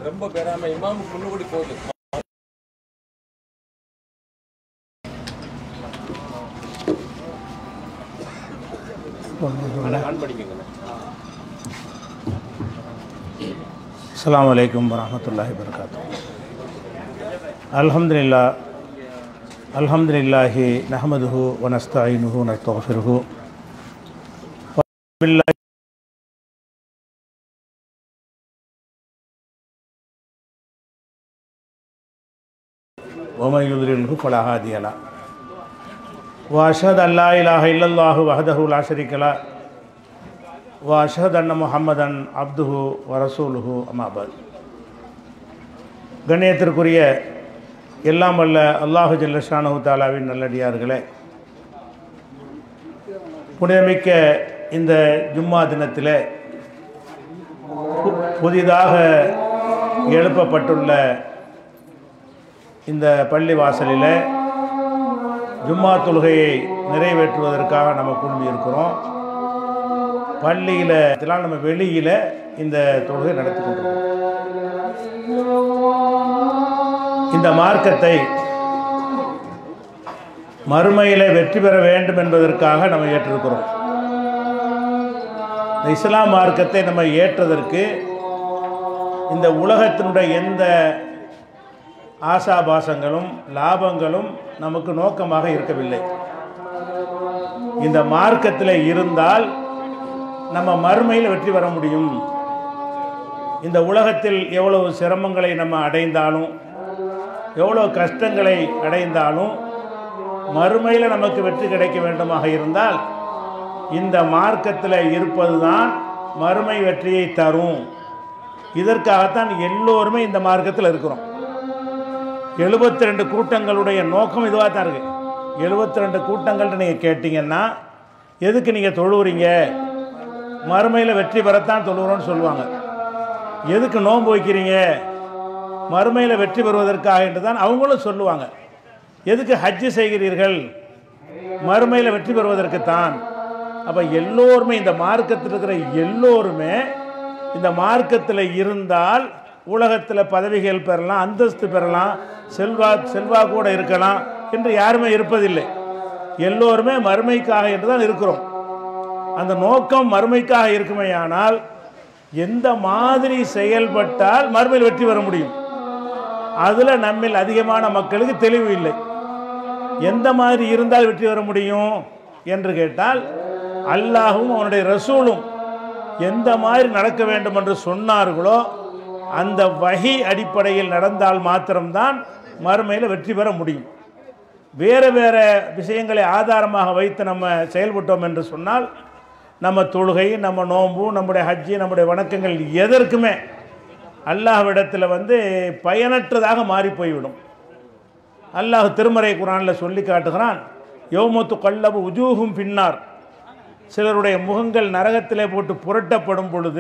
ரொம்ப பெறாம இமாமுக்கு முன்னுக்கூடி போகுது ஆன் பண்ணிக்கோங்க அஸ்ஸலாமு அலைக்கும் வரஹ்மத்துல்லாஹி வபரகாத்து அல்ஹம்துலில்லா அல்ஹம்துலில்லாஹி நஹமதுஹு வனஸ்தாயினுஹு நஸ்தஃபிருஹு பில்லாஹி ومن يضلله فلا هادي له واشهد ان لا اله الا الله وحده لا شريك له வாஷத் அன்ன முஹம்மதன் அப்துஹு வரசூலுஹு அமாபாத் கண்ணியத்திற்குரிய எல்லாம் வல்ல அல்லாஹு ஜல்லஷானு தாலாவின் நல்லடியார்களே புனிதமிக்க இந்த ஜும்மா தினத்தில் பு- புதிதாக எழுப்பப்பட்டுள்ள இந்த பள்ளி வாசலில் ஜும்மா தொழுகையை நிறைவேற்றுவதற்காக நம்ம குழுமி இருக்கிறோம் பள்ளியில் இதெல்லாம் நம்ம வெளியில் இந்த தொழுகை நடத்தி கொண்டிருக்கோம் இந்த மார்க்கத்தை மறுமையில் வெற்றி பெற வேண்டும் என்பதற்காக நம்ம ஏற்றிருக்கிறோம் இந்த இஸ்லாம் மார்க்கத்தை நம்ம ஏற்றதற்கு இந்த உலகத்தினுடைய எந்த ஆசாபாசங்களும் லாபங்களும் நமக்கு நோக்கமாக இருக்கவில்லை இந்த மார்க்கத்தில் இருந்தால் நம்ம மறுமையில் வெற்றி பெற முடியும் இந்த உலகத்தில் எவ்வளவு சிரமங்களை நம்ம அடைந்தாலும் எவ்வளோ கஷ்டங்களை அடைந்தாலும் மறுமையில் நமக்கு வெற்றி கிடைக்க வேண்டுமாக இருந்தால் இந்த மார்க்கத்தில் இருப்பது தான் மறுமை வெற்றியை தரும் இதற்காகத்தான் எல்லோருமே இந்த மார்க்கத்தில் இருக்கிறோம் எழுபத்தி ரெண்டு கூட்டங்களுடைய நோக்கம் இதுவாக தான் இருக்குது எழுபத்தி ரெண்டு கூட்டங்கள்ட்ட நீங்கள் கேட்டிங்கன்னா எதுக்கு நீங்கள் தொழுவுறீங்க மறுமையில் வெற்றி பெறத்தான் தொழுகிறோன்னு சொல்லுவாங்க எதுக்கு நோன்பு வைக்கிறீங்க மறுமையில் வெற்றி பெறுவதற்காக என்று தான் அவங்களும் சொல்லுவாங்க எதுக்கு ஹஜ்ஜு செய்கிறீர்கள் மறுமையில் வெற்றி பெறுவதற்குத்தான் அப்போ எல்லோருமே இந்த மார்க்கத்தில் இருக்கிற எல்லோருமே இந்த மார்க்கத்தில் இருந்தால் உலகத்தில் பதவிகள் பெறலாம் அந்தஸ்து பெறலாம் செல்வா செல்வா கூட இருக்கலாம் என்று யாருமே இருப்பதில்லை எல்லோருமே மறுமைக்காக என்று தான் இருக்கிறோம் அந்த நோக்கம் மறுமைக்காக இருக்குமேயானால் எந்த மாதிரி செயல்பட்டால் மறுமையில் வெற்றி பெற முடியும் அதில் நம்மில் அதிகமான மக்களுக்கு தெளிவு இல்லை எந்த மாதிரி இருந்தால் வெற்றி பெற முடியும் என்று கேட்டால் அல்லாஹும் அவனுடைய ரசூலும் எந்த மாதிரி நடக்க வேண்டும் என்று சொன்னார்களோ அந்த வகி அடிப்படையில் நடந்தால் மாத்திரம்தான் மறுமையில் வெற்றி பெற முடியும் வேறு வேறு விஷயங்களை ஆதாரமாக வைத்து நம்ம செயல்பட்டோம் என்று சொன்னால் நம்ம தொழுகை நம்ம நோன்பு நம்முடைய ஹஜ்ஜி நம்முடைய வணக்கங்கள் எதற்குமே அல்லாஹ்விடத்தில் வந்து பயனற்றதாக மாறி போய்விடும் அல்லாஹ் திருமறை குரானில் சொல்லி காட்டுகிறான் யோமத்து கல்லபு உஜூகும் பின்னார் சிலருடைய முகங்கள் நரகத்திலே போட்டு புரட்டப்படும் பொழுது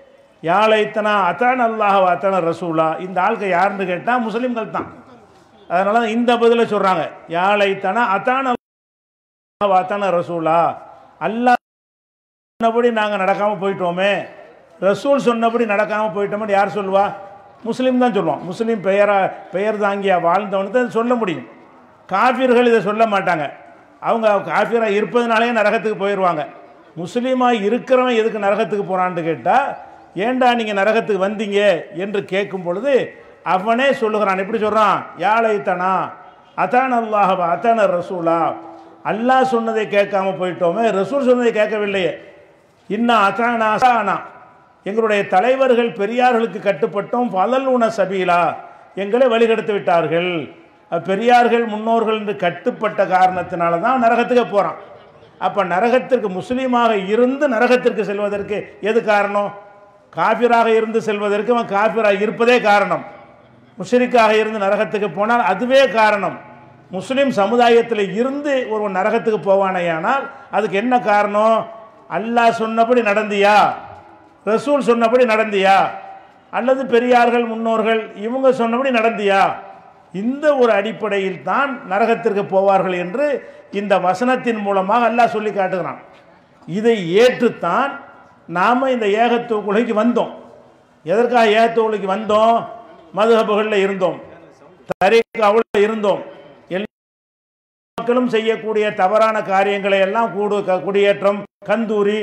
யாழைத்தனா அத்தான அல்லாஹ் அத்தான ரசூலா இந்த ஆள்க யாருன்னு கேட்டால் முஸ்லீம்கள் தான் அதனால தான் இந்த பதிலை சொல்கிறாங்க யாழைத்தனா அத்தான அல்லாஹ் அத்தான ரசூலா அல்லாஹ் சொன்னபடி நாங்கள் நடக்காமல் போயிட்டோமே ரசூல் சொன்னபடி நடக்காமல் போயிட்டோம்னு யார் சொல்லுவா முஸ்லீம் தான் சொல்லுவான் முஸ்லீம் பெயரா பெயர் தாங்கியா வாழ்ந்தவனு தான் சொல்ல முடியும் காஃபிர்கள் இதை சொல்ல மாட்டாங்க அவங்க காஃபியராக இருப்பதனாலே நரகத்துக்கு போயிடுவாங்க முஸ்லீமாக இருக்கிறவன் எதுக்கு நரகத்துக்கு போகிறான்னு கேட்டால் ஏன்டா நீங்கள் நரகத்துக்கு வந்தீங்க என்று கேட்கும் பொழுது அவனே சொல்லுகிறான் எப்படி சொல்கிறான் யாழைத்தனா அத்தான அல்லாஹ் அத்தான ரசூலா அல்லாஹ் சொன்னதை கேட்காம போயிட்டோமே ரசூல் சொன்னதை கேட்கவில்லையே இன்னா அத்தானா அசானா எங்களுடைய தலைவர்கள் பெரியார்களுக்கு கட்டுப்பட்டோம் பலல் உண சபீலா எங்களை வழிகெடுத்து விட்டார்கள் அஹ் பெரியார்கள் முன்னோர்கள் என்று கட்டுப்பட்ட காரணத்தினால தான் நரகத்துக்கு போகிறான் அப்போ நரகத்திற்கு முஸ்லீமாக இருந்து நரகத்திற்கு செல்வதற்கு எது காரணம் காபிராக இருந்து செல்வதற்கு அவன் காபிராக இருப்பதே காரணம் முஷ்ரிக்காக இருந்து நரகத்துக்கு போனால் அதுவே காரணம் முஸ்லீம் சமுதாயத்தில் இருந்து ஒருவன் நரகத்துக்கு போவானேயானால் அதுக்கு என்ன காரணம் அல்லாஹ் சொன்னபடி நடந்தியா ரசூல் சொன்னபடி நடந்தியா அல்லது பெரியார்கள் முன்னோர்கள் இவங்க சொன்னபடி நடந்தியா இந்த ஒரு அடிப்படையில் தான் நரகத்திற்கு போவார்கள் என்று இந்த வசனத்தின் மூலமாக அல்லாஹ் சொல்லி காட்டுகிறான் இதை ஏற்றுத்தான் நாம் இந்த ஏகத்துவ கொள்கைக்கு வந்தோம் எதற்காக ஏகத்துவலுக்கு வந்தோம் மதுஹபுகளில் இருந்தோம் தரீக்காவில் இருந்தோம் எல்லா மக்களும் செய்யக்கூடிய தவறான காரியங்களை எல்லாம் கூடு க- குடியேற்றம் கந்தூரி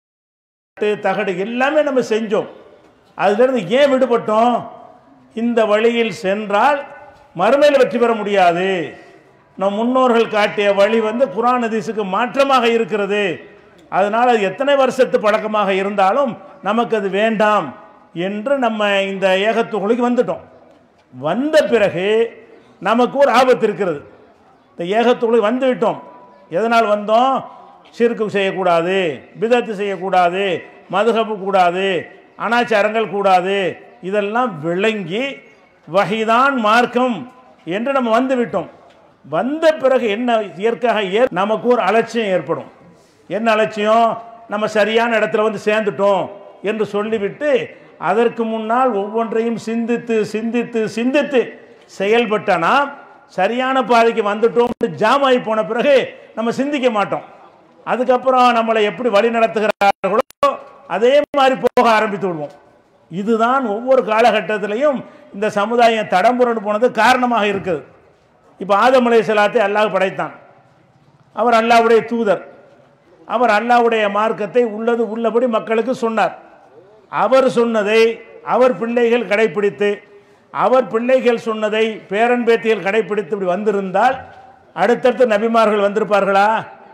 தகடு எல்லாமே நம்ம செஞ்சோம் அதிலிருந்து ஏன் விடுபட்டோம் இந்த வழியில் சென்றால் மறுமையில் வெற்றி பெற முடியாது நம் முன்னோர்கள் காட்டிய வழி வந்து குரான் ஹதீஸுக்கு மாற்றமாக இருக்கிறது அதனால் அது எத்தனை வருஷத்து பழக்கமாக இருந்தாலும் நமக்கு அது வேண்டாம் என்று நம்ம இந்த ஏகத்துகளுக்கு வந்துட்டோம் வந்த பிறகு நமக்கு ஒரு ஆபத்து இருக்கிறது இந்த ஏகத்துகளுக்கு வந்து விட்டோம் எதனால் வந்தோம் சிறுக்கு செய்யக்கூடாது பிதத்து செய்யக்கூடாது மதுகப்பு கூடாது அனாச்சாரங்கள் கூடாது இதெல்லாம் விளங்கி வகைதான் மார்க்கம் என்று நம்ம வந்து விட்டோம் வந்த பிறகு என்ன இயற்கையாக ஏற் நமக்கு ஒரு அலட்சியம் ஏற்படும் என்ன அலட்சியம் நம்ம சரியான இடத்துல வந்து சேர்ந்துட்டோம் என்று சொல்லிவிட்டு அதற்கு முன்னால் ஒவ்வொன்றையும் சிந்தித்து சிந்தித்து சிந்தித்து செயல்பட்ட நாம் சரியான பாதைக்கு வந்துட்டோம் ஜாம் ஆகி போன பிறகு நம்ம சிந்திக்க மாட்டோம் அதுக்கப்புறம் நம்மளை எப்படி வழி நடத்துகிறார்களோ அதே மாதிரி போக ஆரம்பித்து விடுவோம் இதுதான் ஒவ்வொரு காலகட்டத்திலையும் இந்த சமுதாயம் தடம்புரண்டு போனது காரணமாக இருக்குது இப்போ ஆதம் அலைஹிஸ்ஸலாத்தை அல்லாஹ் படைத்தான் அவர் அல்லாஹ்வுடைய தூதர் அவர் அல்லாஹ்வுடைய மார்க்கத்தை உள்ளது உள்ளபடி மக்களுக்கு சொன்னார் அவர் சொன்னதை அவர் பிள்ளைகள் கடைப்பிடித்து அவர் பிள்ளைகள் சொன்னதை பேரன் பேத்திகள் கடைப்பிடித்து இப்படி வந்திருந்தால் அடுத்தடுத்து நபிமார்கள் வந்திருப்பார்களா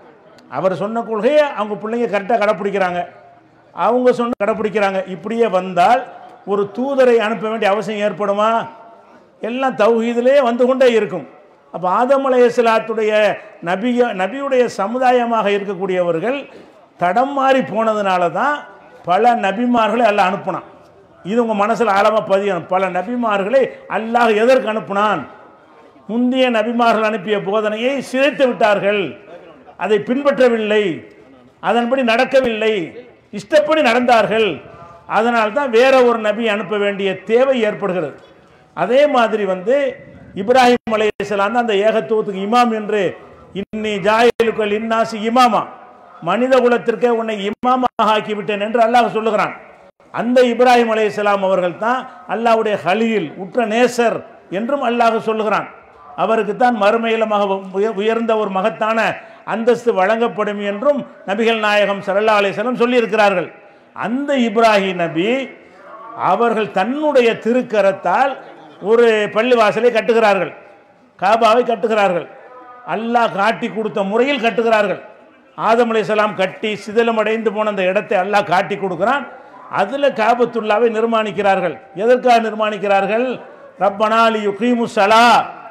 அவர் சொன்ன கொள்கையை அவங்க பிள்ளைங்க கரெக்டாக கடைப்பிடிக்கிறாங்க அவங்க சொன்ன கடைப்பிடிக்கிறாங்க இப்படியே வந்தால் ஒரு தூதரை அனுப்ப வேண்டிய அவசியம் ஏற்படுமா எல்லாம் தௌஹீதிலே வந்து கொண்டே இருக்கும் அப்போ ஆதம் அலைஹிஸ்ஸலாத்துடைய நபிய நபியுடைய சமுதாயமாக இருக்கக்கூடியவர்கள் தடம் மாறி போனதுனால தான் பல நபிமார்களை அல்லாஹ் அனுப்புனான் இது உங்கள் மனசில் ஆழமாக பதியணும் பல நபிமார்களை அல்லாஹ் எதற்கு அனுப்புனான் முந்தைய நபிமார்கள் அனுப்பிய போதனையை சிதைத்து விட்டார்கள் அதை பின்பற்றவில்லை அதன்படி நடக்கவில்லை இஷ்டப்படி நடந்தார்கள் அதனால் தான் வேற ஒரு நபி அனுப்ப வேண்டிய தேவை ஏற்படுகிறது அதே மாதிரி வந்து இப்ராஹிம் அலைஹிஸ்ஸலாம் தான் அந்த ஏகத்துவத்துக்கு இமாம் என்று இன்னி ஜாயிலுக்கள் இன்னாசி இமாமா மனித குலத்திற்கே உன்னை இமாமாக ஆக்கிவிட்டேன் என்று அல்லாஹ் சொல்லுகிறான் அந்த இப்ராஹிம் அலைஹிஸ்ஸலாம் அவர்கள் தான் அல்லாஹ்வுடைய ஹலீல் உற்ற நேசர் என்றும் அல்லாஹ் சொல்லுகிறான் அவருக்கு தான் மறுமையிலமாக உய- உயர்ந்த ஒரு மகத்தான அந்தஸ்து வழங்கப்படும் என்றும் நபிகள் நாயகம் ஸல்லல்லாஹு அலைஹி வஸல்லம் சொல்லியிருக்கிறார்கள் அந்த இப்ராஹிம் நபி அவர்கள் தன்னுடைய திருக்கரத்தால் ஒரு பள்ளிவாசலை கட்டுகிறார்கள் காபாவை கட்டுகிறார்கள் அல்லாஹ் காட்டி கொடுத்த முறையில் கட்டுகிறார்கள் ஆதம் அலைஹிஸ்ஸலாம் கட்டி சிதிலமடைந்து போன அந்த இடத்தை அல்லாஹ் காட்டி கொடுக்கிறான் அதில் காபத்துல்லாவை நிர்மாணிக்கிறார்கள் எதற்காக நிர்மாணிக்கிறார்கள் ரப்பனா லி யுகீமு ஸலா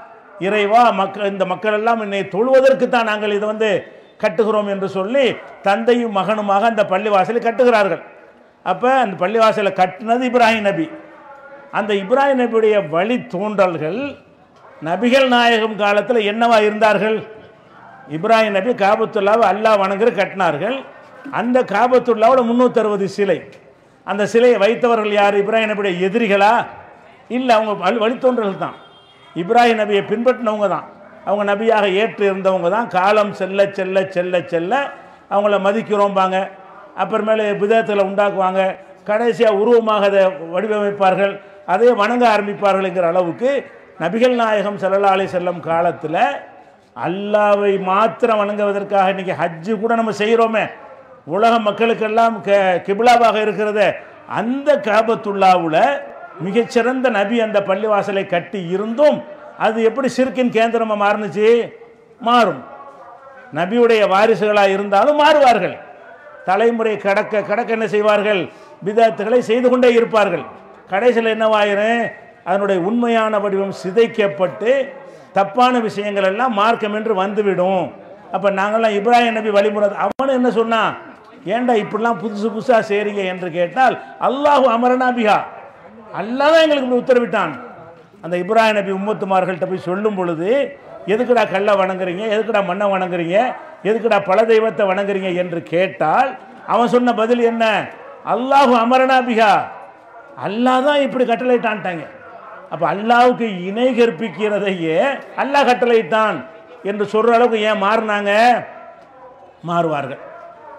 இறைவா மக்கள் இந்த மக்கள் எல்லாம் என்னை தொழுவதற்கு தான் நாங்கள் இதை வந்து கட்டுகிறோம் என்று சொல்லி தந்தையும் மகனுமாக அந்த பள்ளிவாசலை கட்டுகிறார்கள் அப்போ அந்த பள்ளிவாசலை கட்டினது இப்ராஹிம் நபி அந்த இப்ராஹிம் நபியுடைய வழி தோன்றல்கள் நபிகள் நாயகம் காலத்தில் என்னவா இருந்தார்கள் இப்ராஹிம் நபி காபத்துல்லாவை அல்லாஹ் வணங்குற கட்டினார்கள் அந்த காபத்துல்லாவோட முந்நூற்றறுபது சிலை அந்த சிலையை வைத்தவர்கள் யார் இப்ராஹிம் நபியுடைய எதிரிகளா இல்லை அவங்க வழி வழித்தோன்றல்கள் தான் இப்ராஹிம் நபியை பின்பற்றினவங்க தான் அவங்க நபியாக ஏற்று இருந்தவங்க தான் காலம் செல்ல செல்ல செல்ல செல்ல அவங்கள மதிக்கிறோம்பாங்க அப்புறமேல விதத்தில் உண்டாக்குவாங்க கடைசியாக உருவமாக அதை வடிவமைப்பார்கள் அதே வணங்க ஆரம்பிப்பார்கள்ங்கிற அளவுக்கு நபிகள் நாயகம் ஸல்லல்லாஹு அலைஹி செல்லம் காலத்தில் அல்லாவை மாத்திரம் வணங்குவதற்காக இன்னைக்கு ஹஜ்ஜு கூட நம்ம செய்கிறோமே உலக மக்களுக்கெல்லாம் க கிபிலாவாக இருக்கிறத அந்த காபத்துல்லாவில் மிகச்சிறந்த நபி அந்த பள்ளிவாசலை கட்டி இருந்தும் அது எப்படி சிறுக்கின் கேந்திரமாக மாறுனுச்சு மாறும் நபியுடைய வாரிசுகளாக இருந்தாலும் மாறுவார்கள் தலைமுறை கடக்க கடக்க என்ன செய்வார்கள் பிதாத்துகளை செய்து கொண்டே இருப்பார்கள் கடைசியில் என்னவாயிரும் அதனுடைய உண்மையான வடிவம் சிதைக்கப்பட்டு தப்பான விஷயங்கள் எல்லாம் மார்க்கம் என்று வந்துவிடும் அப்போ நாங்கள்லாம் இப்ராஹிம் நபி வழிமுறை அவனு என்ன சொன்னான் ஏன்டா இப்படிலாம் புதுசு புதுசாக செய்றீங்க என்று கேட்டால் அல்லாஹு அமரனா பிஹா அல்லாஹ் தான் எங்களுக்கு இப்படி உத்தரவிட்டான் அந்த இப்ராஹிம் நபி உம்மத்துமார்கள்ட்ட போய் சொல்லும் பொழுது எதுக்குடா கல்லை வணங்குறீங்க எதுக்குடா மண்ணை வணங்குறீங்க எதுக்குடா பல தெய்வத்தை வணங்குறீங்க என்று கேட்டால் அவன் சொன்ன பதில் என்ன அல்லாஹு அமரனா பிஹா அல்லாஹ் தான் இப்படி கட்டளையிட்டான்ட்டாங்க அப்போ அல்லாஹ்வுக்கு இணை கற்பிக்கிறதையே அல்லாஹ் கட்டளையிட்டான் என்று சொல்கிற அளவுக்கு ஏன் மாறினாங்க மாறுவார்கள்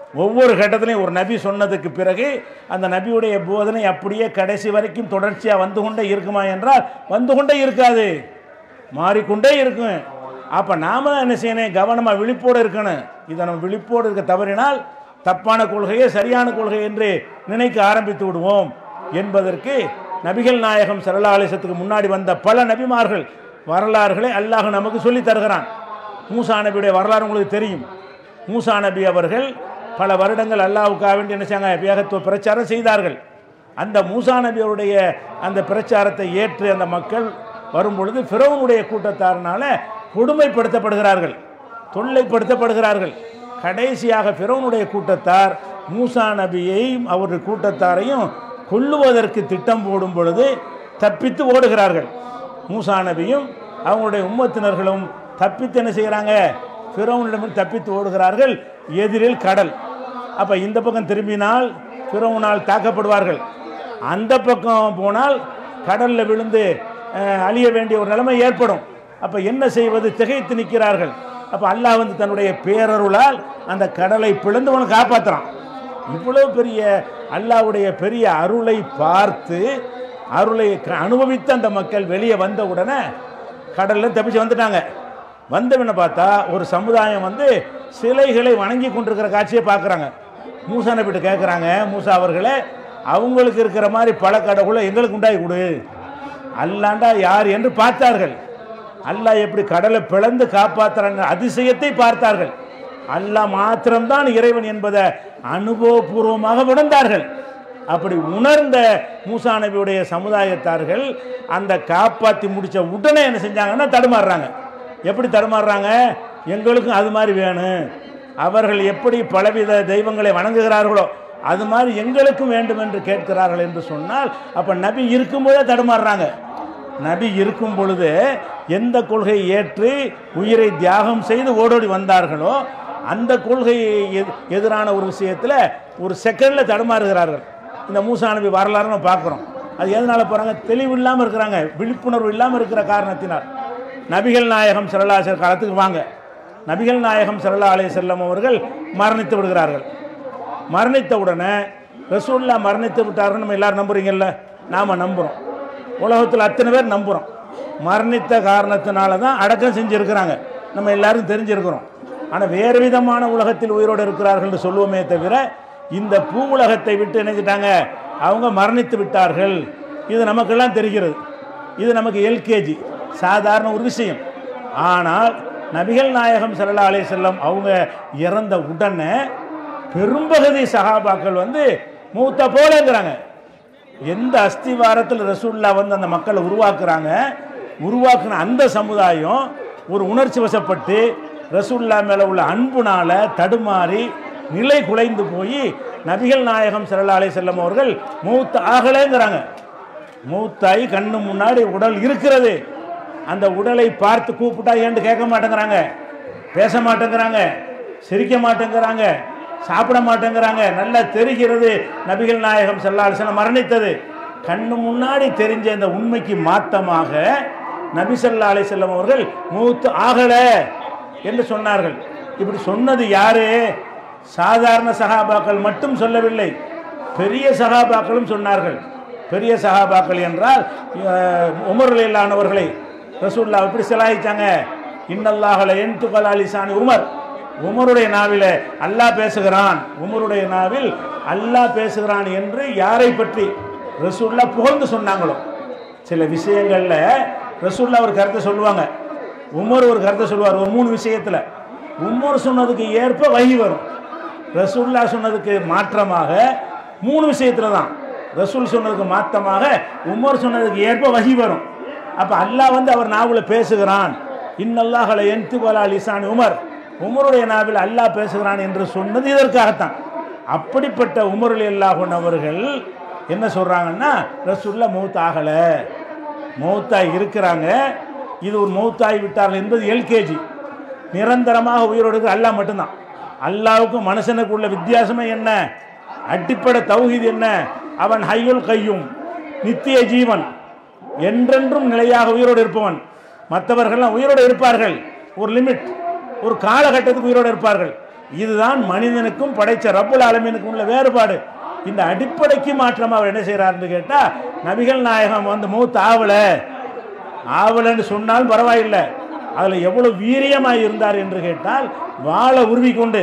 ஒவ்வொரு கட்டத்திலையும் ஒரு நபி சொன்னதுக்கு பிறகு அந்த நபியுடைய போதனை அப்படியே கடைசி வரைக்கும் தொடர்ச்சியாக வந்து கொண்டே இருக்குமா என்றால் வந்து கொண்டே இருக்காது மாறிக்கொண்டே இருக்கும் அப்போ நாம தான் என்ன செய்யணும் கவனமாக விழிப்போடு இருக்கணும் இதை நம்ம விழிப்போடு இருக்க தவறினால் தப்பான கொள்கையே சரியான கொள்கை என்று நினைக்க ஆரம்பித்து விடுவோம் என்பதற்கு நபிகள் நாயகம் சரலாலேசத்துக்கு முன்னாடி வந்த பல நபிமார்கள் வரலாறுகளை அல்லாஹ் நமக்கு சொல்லித் தருகிறான் மூசா நபியுடைய வரலாறு உங்களுக்கு தெரியும் மூசா நபி அவர்கள் பல வருடங்கள் அல்லாவுக்காக வேண்டி என்ன செய்யாங்க வேகத்துவ பிரச்சாரம் செய்தார்கள் அந்த மூசா நபியுடைய அந்த பிரச்சாரத்தை ஏற்று அந்த மக்கள் வரும்பொழுது ஃபிரௌனுடைய கூட்டத்தாரினால கொடுமைப்படுத்தப்படுகிறார்கள் தொல்லைப்படுத்தப்படுகிறார்கள் கடைசியாக ஃபிரௌனுடைய கூட்டத்தார் மூசா நபியையும் அவருடைய கூட்டத்தாரையும் கொல்லுவதற்கு திட்டம் போடும் பொழுது தப்பித்து ஓடுகிறார்கள் மூசா நபியும் அவங்களுடைய உம்மத்தினர்களும் தப்பித்து என்ன செய்கிறாங்க ஃபிரௌனிடமிருந்து தப்பித்து ஓடுகிறார்கள் எதிரில் கடல் அப்போ இந்த பக்கம் திரும்பினால் ஃபிரௌனால் தாக்கப்படுவார்கள் அந்த பக்கம் போனால் கடலில் விழுந்து அஹ், அழிய வேண்டிய ஒரு நிலைமை ஏற்படும் அப்போ என்ன செய்வது திகைத்து நிற்கிறார்கள் அப்போ அல்லாஹ் வந்து தன்னுடைய பேரருளால் அந்த கடலை பிளந்து அவனை காப்பாற்றுறான் இவ்வளவு பெரிய அல்லாஹ்வுடைய பெரிய அருளை பார்த்து அருளை க- அனுபவித்த அந்த மக்கள் வெளியே வந்த உடனே கடல்ல தப்பிச்சு வந்துட்டாங்க வந்தவன பார்த்தா ஒரு சமுதாயம் வந்து சிலைகளை வணங்கி கொண்டிருக்கிற காட்சியை பார்க்குறாங்க மூசா நபிட்டு கேட்குறாங்க மூசா அவர்களே அவங்களுக்கு இருக்கிற மாதிரி பல கடவுளை எங்களுக்கு உண்டாகி கொடு அல்லாண்டா யார் என்று பார்த்தார்கள் அல்லாஹ் எப்படி கடலை பிளந்து காப்பாற்றுறாங்க அதிசயத்தை பார்த்தார்கள் அல்லாஹ் மாத்திரம்தான் இறைவன் என்பதை அனுபவபூர்வமாக உணர்ந்தார்கள் அப்படி உணர்ந்த மூசா நபியுடைய சமுதாயத்தார்கள் அந்த காப்பாற்றி முடிச்ச உடனே என்ன செஞ்சாங்கன்னா தடுமாறுறாங்க எப்படி தடுமாறுறாங்க எங்களுக்கும் அது மாதிரி வேணும் அவர்கள் எப்படி பலவித தெய்வங்களை வணங்குகிறார்களோ அது மாதிரி எங்களுக்கும் வேண்டும் என்று கேட்கிறார்கள் என்று சொன்னால் அப்போ நபி இருக்கும்போதே தடுமாறுறாங்க நபி இருக்கும் பொழுது எந்த கொள்கையை ஏற்று உயிரை தியாகம் செய்து ஓடோடி வந்தார்களோ அந்த கொள்கையை எதி- எதிரான ஒரு விஷயத்தில் ஒரு செகண்டில் தடுமாறுகிறார்கள் இந்த மூசா நபி வரலாறு நம்ம பார்க்குறோம் அது எதனால் போகிறாங்க தெளிவு இல்லாமல் இருக்கிறாங்க விழிப்புணர்வு இல்லாமல் இருக்கிற காரணத்தினால் நபிகள் நாயகம் சரலாசர் காலத்துக்கு வாங்க நபிகள் நாயகம் சரலா அலைய செல்லம் அவர்கள் மரணித்து விடுகிறார்கள் மரணித்த உடனே ரசூல்லா மரணித்து விட்டார்கள் நம்ம எல்லாரும் நம்புறீங்கல்ல நாம் நம்புகிறோம் உலகத்தில் அத்தனை பேர் நம்புகிறோம் மரணித்த காரணத்தினால தான் அடக்கம் செஞ்சுருக்கிறாங்க நம்ம எல்லாரும் தெரிஞ்சிருக்கிறோம் ஆனால் வேறு விதமான உலகத்தில் உயிரோடு இருக்கிறார்கள் சொல்லுவோமே தவிர இந்த பூ உலகத்தை விட்டு நினைச்சிட்டாங்க அவங்க மரணித்து விட்டார்கள் இது நமக்கெல்லாம் தெரிகிறது இது நமக்கு எல்கேஜி சாதாரண ஒரு விஷயம் ஆனால் நபிகள் நாயகம் ஸல்லல்லாஹு அலைஹி செல்லம் அவங்க இறந்த உடனே பெரும்பகுதி சஹாபாக்கள் வந்து மூத்த போலங்கிறாங்க எந்த அஸ்திவாரத்தில் ரசூல்லா வந்து அந்த மக்களை உருவாக்குறாங்க உருவாக்குன அந்த சமுதாயம் ஒரு உணர்ச்சி வசப்பட்டு ரசூல்லா மேலே உள்ள அன்புனால தடுமாறி நிலை குலைந்து போய் நபிகள் நாயகம் ஸல்லல்லாஹு அலைஹி செல்லம் அவர்கள் மூத்த ஆகலைங்கிறாங்க மூத்தாய் கண்ணு முன்னாடி உடல் இருக்கிறது அந்த உடலை பார்த்து கூப்பிட்டா ஏன்னு கேட்க மாட்டேங்கிறாங்க பேச மாட்டேங்கிறாங்க சிரிக்க மாட்டேங்கிறாங்க சாப்பிட மாட்டேங்கிறாங்க நல்லா தெரிகிறது நபிகள் நாயகம் செல்லாசனம் மரணித்தது கண்ணு முன்னாடி தெரிஞ்ச இந்த உண்மைக்கு மாத்தமாக நபி ஸல்லல்லாஹு அலைஹி செல்லம் அவர்கள் மூத்து ஆகல என்று சொன்னார்கள் இப்படி சொன்னது யாரு சாதாரண சகாபாக்கள் மட்டும் சொல்லவில்லை பெரிய சகாபாக்களும் சொன்னார்கள் பெரிய சகாபாக்கள் என்றால் அஹ், உமர் இல்லானவர்களை ரசூல்லா எப்படி சிலாயிச்சாங்க இன்னல்லாஹல என் துகல் அலிசானி உமர் உமருடைய நாவில அல்லாஹ் பேசுகிறான் உமருடைய நாவில் அல்லாஹ் பேசுகிறான் என்று யாரை பற்றி ரசூல்லா புகழ்ந்து சொன்னாங்களோ சில விஷயங்கள்ல ரசூல்லா ஒரு கருத்தை சொல்லுவாங்க உமர் ஒரு கருத்தை சொல்லுவார் ஒரு மூணு விஷயத்துல உமர் சொன்னதுக்கு ஏற்ப வகி வரும் ரசூல்லா சொன்னதுக்கு மாற்றமாக மூணு விஷயத்துல தான் ரசூல் சொன்னதுக்கு மாற்றமாக உமர் சொன்னதுக்கு ஏற்ப வகி வரும் அப்ப அல்லாஹ் வந்து அவர் நாவில் பேசுகிறான் இன்னல்லாஹல என்து வலா லிசான் உமர் உமருடைய நாவில் அல்லாஹ் பேசுகிறான் என்று சொன்னது இதற்காகத்தான் அப்படிப்பட்ட உமருல் அல்லாஹன் அவர்கள் என்ன சொல்றாங்கன்னா ரசூல்லா மௌத் ஆகல மௌத்தாய் இருக்கிறாங்க இது ஒரு மௌத்தாய் விட்டார்கள் என்பது எல்கேஜி நிரந்தரமாக உயிரோடு இருக்கிற அல்லாஹ் மட்டும்தான் அல்லாவுக்கும் மனுஷனுக்கு உள்ள வித்தியாசமே என்ன அடிப்படை தௌஹீத் என்ன அவன் ஹையுல் கையும் நித்திய ஜீவன் என்றென்றும் நிலையாக உயிரோடு இருப்பவன் மற்றவர்கள்லாம் உயிரோடு இருப்பார்கள் ஒரு லிமிட் ஒரு காலகட்டத்துக்கு உயிரோடு இருப்பார்கள் இதுதான் மனிதனுக்கும் படைச்ச ரப்புல் ஆலமீனுக்கும் உள்ள வேறுபாடு இந்த அடிப்படைக்கு மாற்றமாக அவர் என்ன செய்கிறாருன்னு கேட்டால் நபிகள் நாயகம் வந்து மூத்த ஆவலை ஆவலன்னு சொன்னாலும் பரவாயில்லை அதில் எவ்வளவு வீரியமாக இருந்தார் என்று கேட்டால் வாழை உருவி கொண்டு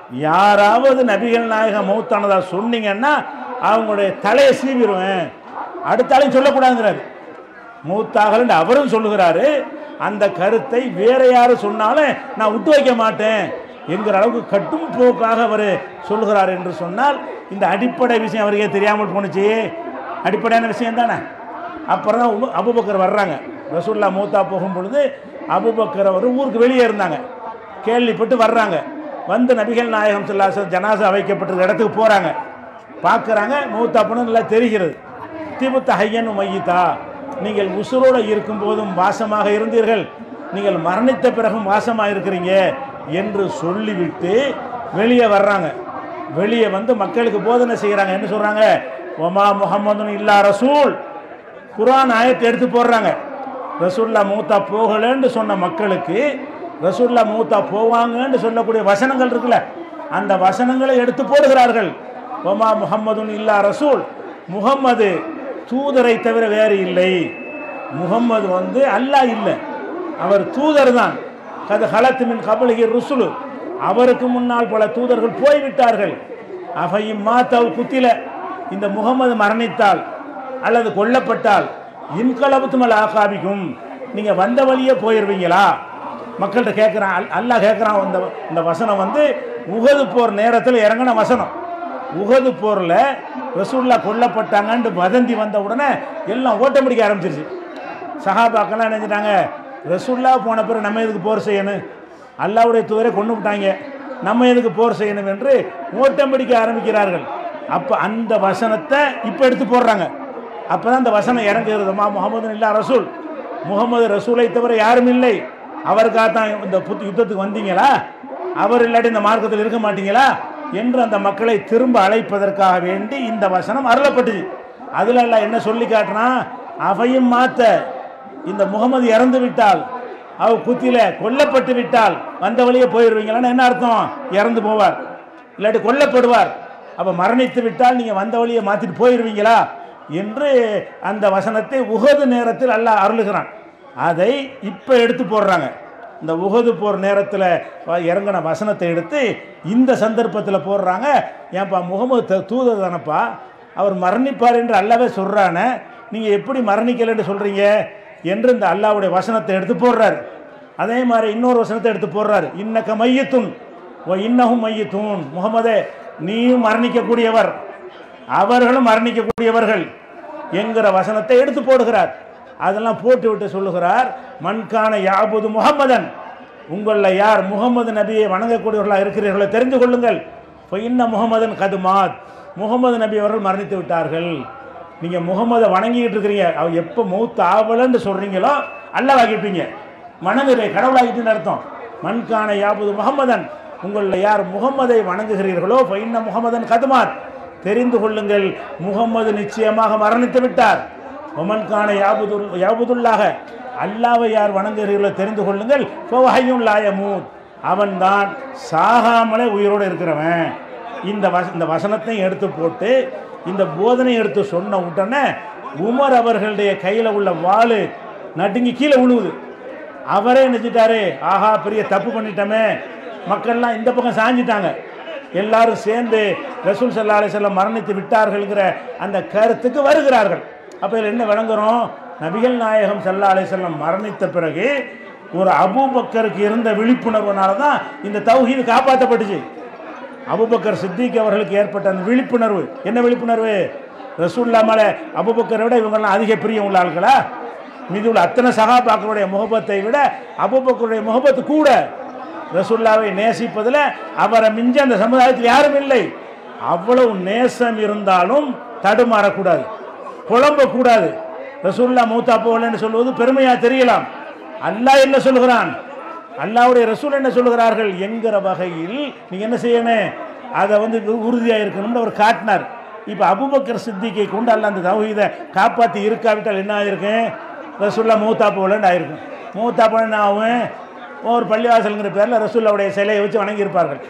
யாராவது நபிகள் நாயகம் மௌத்தானதா சொன்னீங்கன்னா அவங்களுடைய தலையை சீவிடுவேன் அடுத்தாலையும் சொல்லக்கூடாதுங்கிறாரு மூத்தாகலன்னு அவரும் சொல்லுகிறாரு அந்த கருத்தை வேற யாரும் சொன்னாலும் நான் விட்டு வைக்க மாட்டேன் என்கிற அளவுக்கு கட்டும் போக்காக அவர் சொல்லுகிறார் என்று சொன்னால் இந்த அடிப்படை விஷயம் அவருக்கே தெரியாமல் போணுச்சு அடிப்படையான விஷயம் தானே அப்புறம் தான் உம- அபூபக்கர் வர்றாங்க ரசூல்லா மூத்தா போகும் பொழுது அபூபக்கர் அவர் ஊருக்கு வெளியே இருந்தாங்க கேள்விப்பட்டு வர்றாங்க வந்து நபிகள் நாயகம் சொல்லாச ஜனாசா வைக்கப்பட்டிருக்க இடத்துக்கு போகிறாங்க பார்க்குறாங்க மூத்தா பொண்ணு நல்லா தெரிகிறது திமுத்த ஹையன் மையித்தா நீங்கள் உசுரோடு இருக்கும்போதும் வாசமாக இருந்தீர்கள் நீங்கள் மரணித்த பிறகும் வாசமாக இருக்கிறீங்க என்று சொல்லிவிட்டு வெளியே வர்றாங்க வெளியே வந்து மக்களுக்கு போதனை செய்கிறாங்க என்ன சொல்கிறாங்க ஒமா முகமதுன் இல்லா ரசூல் குர்ஆன் ஆயத்தை எடுத்து போடுறாங்க ரசூல்லா மூத்தா போகலன்னு சொன்ன மக்களுக்கு ரசூல்லா மூத்தா போவாங்கன்னு சொல்லக்கூடிய வசனங்கள் இருக்குல்ல அந்த வசனங்களை எடுத்து போடுகிறார்கள் ஒமா முஹம்மதுன் இல்லா ரசூல் முகம்மது தூதரை தவிர வேறு இல்லை முகம்மது வந்து அல்லாஹ் இல்லை அவர் தூதர் தான் கது ஹலத்து மின் கபலிகி ருசுலு அவருக்கு முன்னால் பல தூதர்கள் போய்விட்டார்கள் அவையும் மாத்தவ் குத்தில இந்த முகமது மரணித்தால் அல்லது கொல்லப்பட்டால் இன்கலபத்துமல் ஆகாபிக்கும் நீங்கள் வந்த வழியே போயிடுவீங்களா மக்கள்கிட்ட கேட்குறான் அல் அல்லாஹ் கேட்குறான் இந்த இந்த வசனம் வந்து உகது போர் நேரத்தில் இறங்கின வசனம் உகது போரில் ரசூல்லா கொல்லப்பட்டாங்கன்ட்டு வதந்தி வந்த உடனே எல்லாம் ஓட்டம் பிடிக்க ஆரம்பிச்சிருச்சு சஹாபாக்கெல்லாம் என்ன செஞ்சிட்டாங்க ரசூல்லா போன பிறகு நம்ம எதுக்கு போர் செய்யணும் அல்லாவுடைய தூதரை கொண்டு விட்டாங்க நம்ம எதுக்கு போர் செய்யணும் என்று ஓட்டம் பிடிக்க ஆரம்பிக்கிறார்கள் அப்போ அந்த வசனத்தை இப்போ எடுத்து போடுறாங்க அப்போ தான் அந்த வசனம் இறங்குகிறதுமா முகமது இல்லா ரசூல் முகமது ரசூலை தவிர யாரும் இல்லை அவருக்காக தான் இந்த புத்து யுத்தத்துக்கு வந்தீங்களா அவர் இல்லாட்டி இந்த மார்க்கத்தில் இருக்க மாட்டீங்களா என்று அந்த மக்களை திரும்ப அழைப்பதற்காக வேண்டி இந்த வசனம் அருளப்பட்டுச்சு அதுல எல்லாம் என்ன சொல்லி காட்டுனா அவையும் மாத்த இந்த முகமது இறந்து விட்டால் அவ குத்தில கொல்லப்பட்டு விட்டால் வந்த வழியே போயிடுவீங்களான்னு என்ன அர்த்தம் இறந்து போவார் இல்லாட்டி கொல்லப்படுவார் அப்ப மரணித்து விட்டால் நீங்க வந்த வழியை மாத்திட்டு போயிடுவீங்களா என்று அந்த வசனத்தை உகது நேரத்தில் அல்லாஹ் அருளுகிறான் அதை இப்போ எடுத்து போடுறாங்க இந்த உகது போர் நேரத்தில் இறங்கின வசனத்தை எடுத்து இந்த சந்தர்ப்பத்தில் போடுறாங்க ஏன்பா முகமது த- தூதர் தானப்பா அவர் மரணிப்பார் என்று அல்லாவே சொல்கிறானே நீங்கள் எப்படி மரணிக்கலைன்னு சொல்கிறீங்க என்று இந்த அல்லாவுடைய வசனத்தை எடுத்து போடுறாரு அதே மாதிரி இன்னொரு வசனத்தை எடுத்து போடுறாரு இன்னக்க மையத்துன் ஓ இன்னகும் மையத்தூன் முகமதே நீயும் மரணிக்கக்கூடியவர் அவர்களும் மரணிக்கக்கூடியவர்கள் என்கிற வசனத்தை எடுத்து போடுகிறார் அதெல்லாம் போட்டு விட்டு சொல்லுகிறார் மண்கான யாபுது முகம்மதன் உங்களில் யார் முகமது நபியை வணங்கக்கூடியவர்களாக இருக்கிறீர்களோ தெரிந்து கொள்ளுங்கள் இப்போ இன்ன முகமதன் கதுமாத் முகமது நபி அவர்கள் மரணித்து விட்டார்கள் நீங்கள் முகமதை வணங்கிட்டு இருக்கிறீங்க அவர் எப்போ மௌத்து ஆவலன்னு சொல்கிறீங்களோ அல்லவாக்கிப்பீங்க வணங்குறே கடவுளாகிட்டுன்னு அர்த்தம் மண்கான யாபுது முகமதன் உங்களில் யார் முகம்மதை வணங்குகிறீர்களோ இப்போ இன்ன முகமதன் கதுமாத் தெரிந்து கொள்ளுங்கள் முகம்மது நிச்சயமாக மரணித்து விட்டார் ஒமன்கான யாபுதுல் யாபுதுல்லாக அல்லாவை யார் வணங்குகிறீர்களோ தெரிந்து கொள்ளுங்கள் ஃபோஹையும் லாயமூத் அவன்தான் சாகாமலே உயிரோடு இருக்கிறவன் இந்த வச இந்த வசனத்தை எடுத்து போட்டு இந்த போதனை எடுத்து சொன்ன உடனே உமர் அவர்களுடைய கையில் உள்ள வாள் நடுங்கி கீழே விழுவுது அவரே நினைச்சிட்டாரு ஆஹா பெரிய தப்பு பண்ணிட்டோமே மக்கள்லாம் இந்த பக்கம் சாஞ்சிட்டாங்க எல்லாரும் சேர்ந்து ரசூல் சல்லா அலிசல்லம் மரணித்து விட்டார்கள்ங்கிற அந்த கருத்துக்கு வருகிறார்கள் அப்போ இதில் என்ன விளங்குறோம் நபிகள் நாயகம் சல்லா அலிசல்லம் மரணித்த பிறகு ஒரு அபூபக்கருக்கு இருந்த விழிப்புணர்வுனால தான் இந்த தௌஹீது காப்பாற்றப்பட்டுச்சு அபுபக்கர் சித்திக் அவர்களுக்கு ஏற்பட்ட அந்த விழிப்புணர்வு என்ன விழிப்புணர்வு ரசூல்லா மேலே அபுபக்கரை விட இவங்கெல்லாம் அதிக பிரியம் உள்ள ஆட்களா மீது உள்ள அத்தனை சகாபாக்களுடைய முகபத்தை விட அபுபக்கருடைய முகபத்து கூட ரசூல்லாவை நேசிப்பதில் அவரை மிஞ்ச அந்த சமுதாயத்தில் யாரும் இல்லை அவ்வளவு நேசம் இருந்தாலும் தடுமாறக்கூடாது குழம்பக்கூடாது ரசூல்லா மூத்தா போகலன்னு சொல்வது பெருமையா தெரியலாம் அல்லாஹ் என்ன சொல்கிறான் அல்லாவுடைய ரசூல் என்ன சொல்லுகிறார்கள் என்கிற வகையில் நீங்க என்ன செய்யணும் அதை வந்து உறுதியாக இருக்கணும்னு அவர் காட்டினார் இப்போ அபுபக்கர் சித்திக்கை கொண்டு அல்ல அந்த தௌஹீதை காப்பாற்றி இருக்காவிட்டால் என்ன ஆயிருக்கும் ரசூல்லா மூத்தா போகலன்னு ஆயிருக்கும் மூத்தா போகலன்னு ஆகும் ஒரு பள்ளிவாசலுங்கிற பேரில் ரசூல்லாவுடைய சிலையை வச்சு வணங்கியிருப்பார்கள்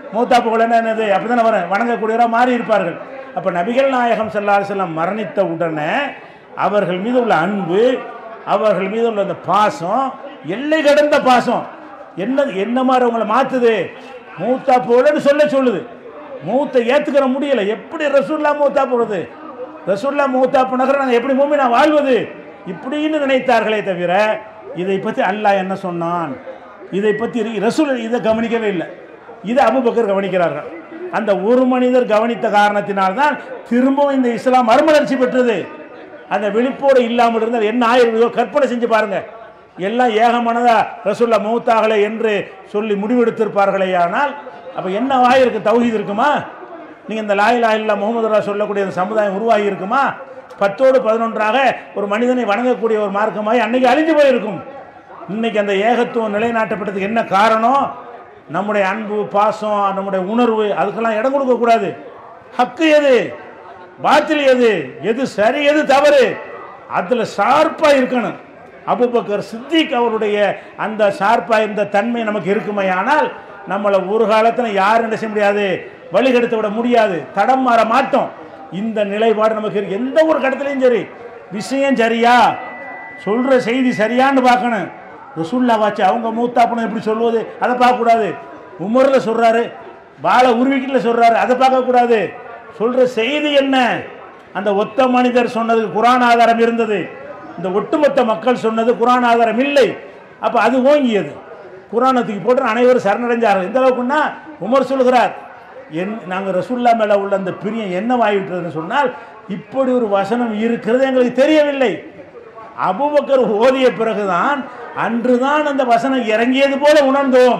மூத்தா புகழன்னா என்னது அப்படி தானே வர வணங்கக்கூடியவராக மாறி இருப்பார்கள் அப்போ நபிகள் நாயகம் ஸல்லல்லாஹு அலைஹி வஸல்லம் மரணித்த உடனே அவர்கள் மீது உள்ள அன்பு அவர்கள் மீது உள்ள அந்த பாசம் எல்லை கடந்த பாசம் என்ன என்ன மாதிரி அவங்கள மாற்றுது மூத்தா போலன்னு சொல்ல சொல்லுது மூத்தை ஏற்றுக்கிற முடியல எப்படி ரசூல்லா மூத்தா போகிறது ரசூல்லா மூத்தா போனகிற நாங்கள் எப்படி மூமி நான் வாழ்வது இப்படின்னு நினைத்தார்களே தவிர இதை பற்றி அல்லாஹ் என்ன சொன்னான் இதை பற்றி ரசூல் இதை கவனிக்கவே இல்லை இதை அபுபக்கர் கவனிக்கிறார்கள் அந்த ஒரு மனிதர் கவனித்த காரணத்தினால்தான் திரும்பவும் இந்த இஸ்லாம் மறுமலர்ச்சி பெற்றது அந்த விழிப்போடு இல்லாமல் இருந்தால் என்ன ஆயிருந்ததோ கற்பனை செஞ்சு பாருங்க எல்லாம் ஏகமானதா ரசூல்லா மௌத்தாகலை என்று சொல்லி முடிவெடுத்திருப்பார்களே ஆனால் அப்போ என்ன ஆயிருக்கு தௌஹீத் இருக்குமா நீங்கள் இந்த லாயிலா இல்லா முகமது சொல்லக்கூடிய இந்த சமுதாயம் உருவாகி இருக்குமா பத்தோடு பதினொன்றாக ஒரு மனிதனை வணங்கக்கூடிய ஒரு மார்க்கமாய் அன்னைக்கு அழிஞ்சு போயிருக்கும் இன்னைக்கு அந்த ஏகத்துவம் நிலைநாட்டப்பட்டதுக்கு என்ன காரணம் நம்முடைய அன்பு பாசம் நம்முடைய உணர்வு அதுக்கெல்லாம் இடம் கொடுக்கக்கூடாது ஹக்கு எது பாத்தில் எது எது சரி எது தவறு அதில் ஷார்ப்பாக இருக்கணும் அபுபக்கர் சித்திக் அவருடைய அந்த ஷார்ப்பாக இருந்த தன்மை நமக்கு இருக்குமே ஆனால் நம்மளை ஒரு காலத்தில் யாரும் என்ன செய்ய முடியாது வழிகெடுத்து விட முடியாது தடம் மாற மாட்டோம் இந்த நிலைப்பாடு நமக்கு இருக்கு எந்த ஒரு கடத்துலையும் சரி விஷயம் சரியா சொல்கிற செய்தி சரியான்னு பார்க்கணும் ரசுல்லா வாச்சு அவங்க மூத்தாப்பனம் எப்படி சொல்லுவது அதை பார்க்கக்கூடாது உமரில் சொல்கிறாரு பால உருவிக்கில் சொல்கிறாரு அதை பார்க்கக்கூடாது சொல்கிற செய்தி என்ன அந்த ஒத்த மனிதர் சொன்னதுக்கு குரான் ஆதாரம் இருந்தது இந்த ஒட்டுமொத்த மக்கள் சொன்னது குரான் ஆதாரம் இல்லை அப்போ அது ஓங்கியது குரானை தூக்கி போட்டு அனைவரும் சரணடைஞ்சார்கள் எந்த அளவுக்குன்னா உமர் சொல்கிறார் என் நாங்கள் ரசுல்லா மேலே உள்ள அந்த பிரியம் என்னவாகிவிட்டதுன்னு சொன்னால் இப்படி ஒரு வசனம் இருக்கிறது எங்களுக்கு தெரியவில்லை அபுபக்கர் ஓதிய பிறகுதான் அன்றுதான் அந்த வசனம் இறங்கியது போல உணர்ந்தோம்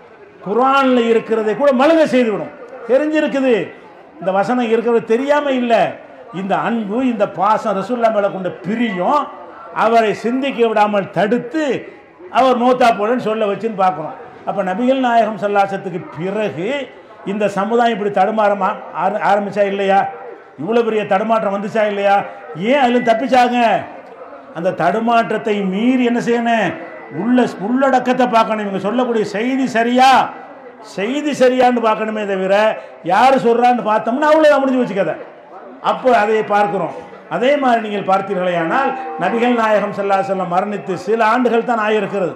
குரானில் இருக்கிறதை கூட மழுங்க செய்துவிடும் தெரிஞ்சிருக்குது இந்த வசனம் இருக்கிறது தெரியாம இல்லை இந்த அன்பு இந்த பாசம் ரசூல்லா மேலே கொண்ட பிரியம் அவரை சிந்திக்க விடாமல் தடுத்து அவர் மௌத்தா போலன்னு சொல்ல வச்சுன்னு பார்க்குறோம் அப்போ நபிகள் நாயகம் சல்லாசத்துக்கு பிறகு இந்த சமுதாயம் இப்படி தடுமாறமா ஆர- ஆரம்பிச்சா இல்லையா இவ்வளோ பெரிய தடுமாற்றம் வந்துச்சா இல்லையா ஏன் அதில் தப்பிச்சாங்க அந்த தடுமாற்றத்தை மீறி என்ன செய்யணும் உள்ள உள்ளடக்கத்தை பார்க்கணும் இவங்க சொல்லக்கூடிய செய்தி சரியா செய்தி சரியான்னு பார்க்கணுமே தவிர யார் சொல்கிறான்னு பார்த்தோம்னா அவ்வளோ முடிஞ்சு வச்சுக்கத அப்போ அதை பார்க்கிறோம் அதே மாதிரி நீங்கள் பார்த்தீர்களேயானால் நபிகள் நாயகம் ஸல்லல்லாஹு அலைஹி வஸல்லம் மரணித்து சில ஆண்டுகள் தான் ஆகியிருக்கிறது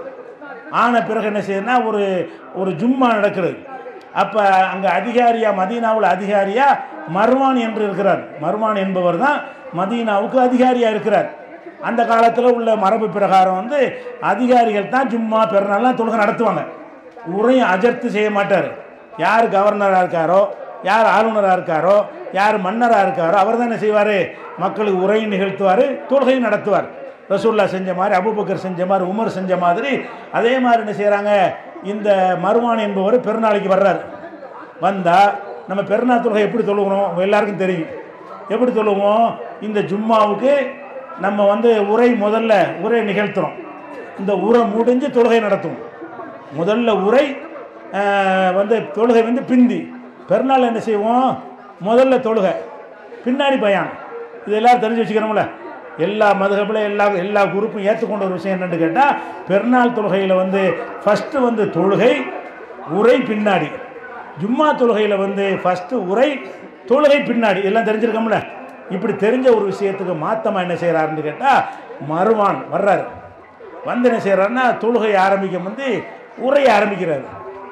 ஆன பிறகு என்ன செய்யுதுன்னா ஒரு ஒரு ஜும்மா நடக்கிறது அப்போ அங்கே அதிகாரியா மதீனாவில் அதிகாரியா மர்வான் என்று இருக்கிறார் மர்வான் என்பவர் தான் மதீனாவுக்கு அதிகாரியா இருக்கிறார் அந்த காலத்தில் உள்ள மரபு பிரகாரம் வந்து அதிகாரிகள் தான் ஜும்மா பெருநாள்லாம் தொழுகை நடத்துவாங்க உரையும் அஜர்த்து செய்ய மாட்டார் யார் கவர்னராக இருக்காரோ யார் ஆளுநராக இருக்காரோ யார் மன்னராக இருக்காரோ அவர் தான் என்ன செய்வார் மக்களுக்கு உரையும் நிகழ்த்துவார் தொழுகையும் நடத்துவார் ரசூல்லா செஞ்ச மாதிரி அபூபக்கர் செஞ்ச மாதிரி உமர் செஞ்ச மாதிரி அதே மாதிரி என்ன செய்கிறாங்க இந்த மருமான் என்பவர் பெருநாளைக்கு வர்றார் வந்தால் நம்ம பெருநாள் தொழுகை எப்படி தொழுகிறோம் உங்க எல்லாருக்கும் தெரியும் எப்படி தொழுவோம் இந்த ஜும்மாவுக்கு நம்ம வந்து உரை முதல்ல உரை நிகழ்த்துறோம் இந்த உரை முடிஞ்சு தொழுகை நடத்துவோம் முதல்ல உரை ஆஹ், வந்து தொழுகை வந்து பிந்தி பெருநாள் என்ன செய்வோம் முதல்ல தொழுகை பின்னாடி பயான் இது எல்லாரும் தெரிஞ்சு வச்சுக்கிறோம்ல எல்லா மதுகபில் எல்லா எல்லா குரூப்பும் ஏற்றுக்கொண்ட ஒரு விஷயம் என்னன்னு கேட்டால் பெருநாள் தொழுகையில் வந்து ஃபஸ்ட்டு வந்து தொழுகை உரை பின்னாடி ஜும்மா தொழுகையில் வந்து ஃபஸ்ட்டு உரை தொழுகை பின்னாடி எல்லாம் தெரிஞ்சிருக்கோம்ல இப்படி தெரிஞ்ச ஒரு விஷயத்துக்கு மாத்தமாக என்ன செய்கிறாருன்னு கேட்டால் மறுவான் வர்றாரு வந்து என்ன செய்கிறாருன்னா தொழுகை ஆரம்பிக்கும் வந்து உரை ஆரம்பிக்கிறாரு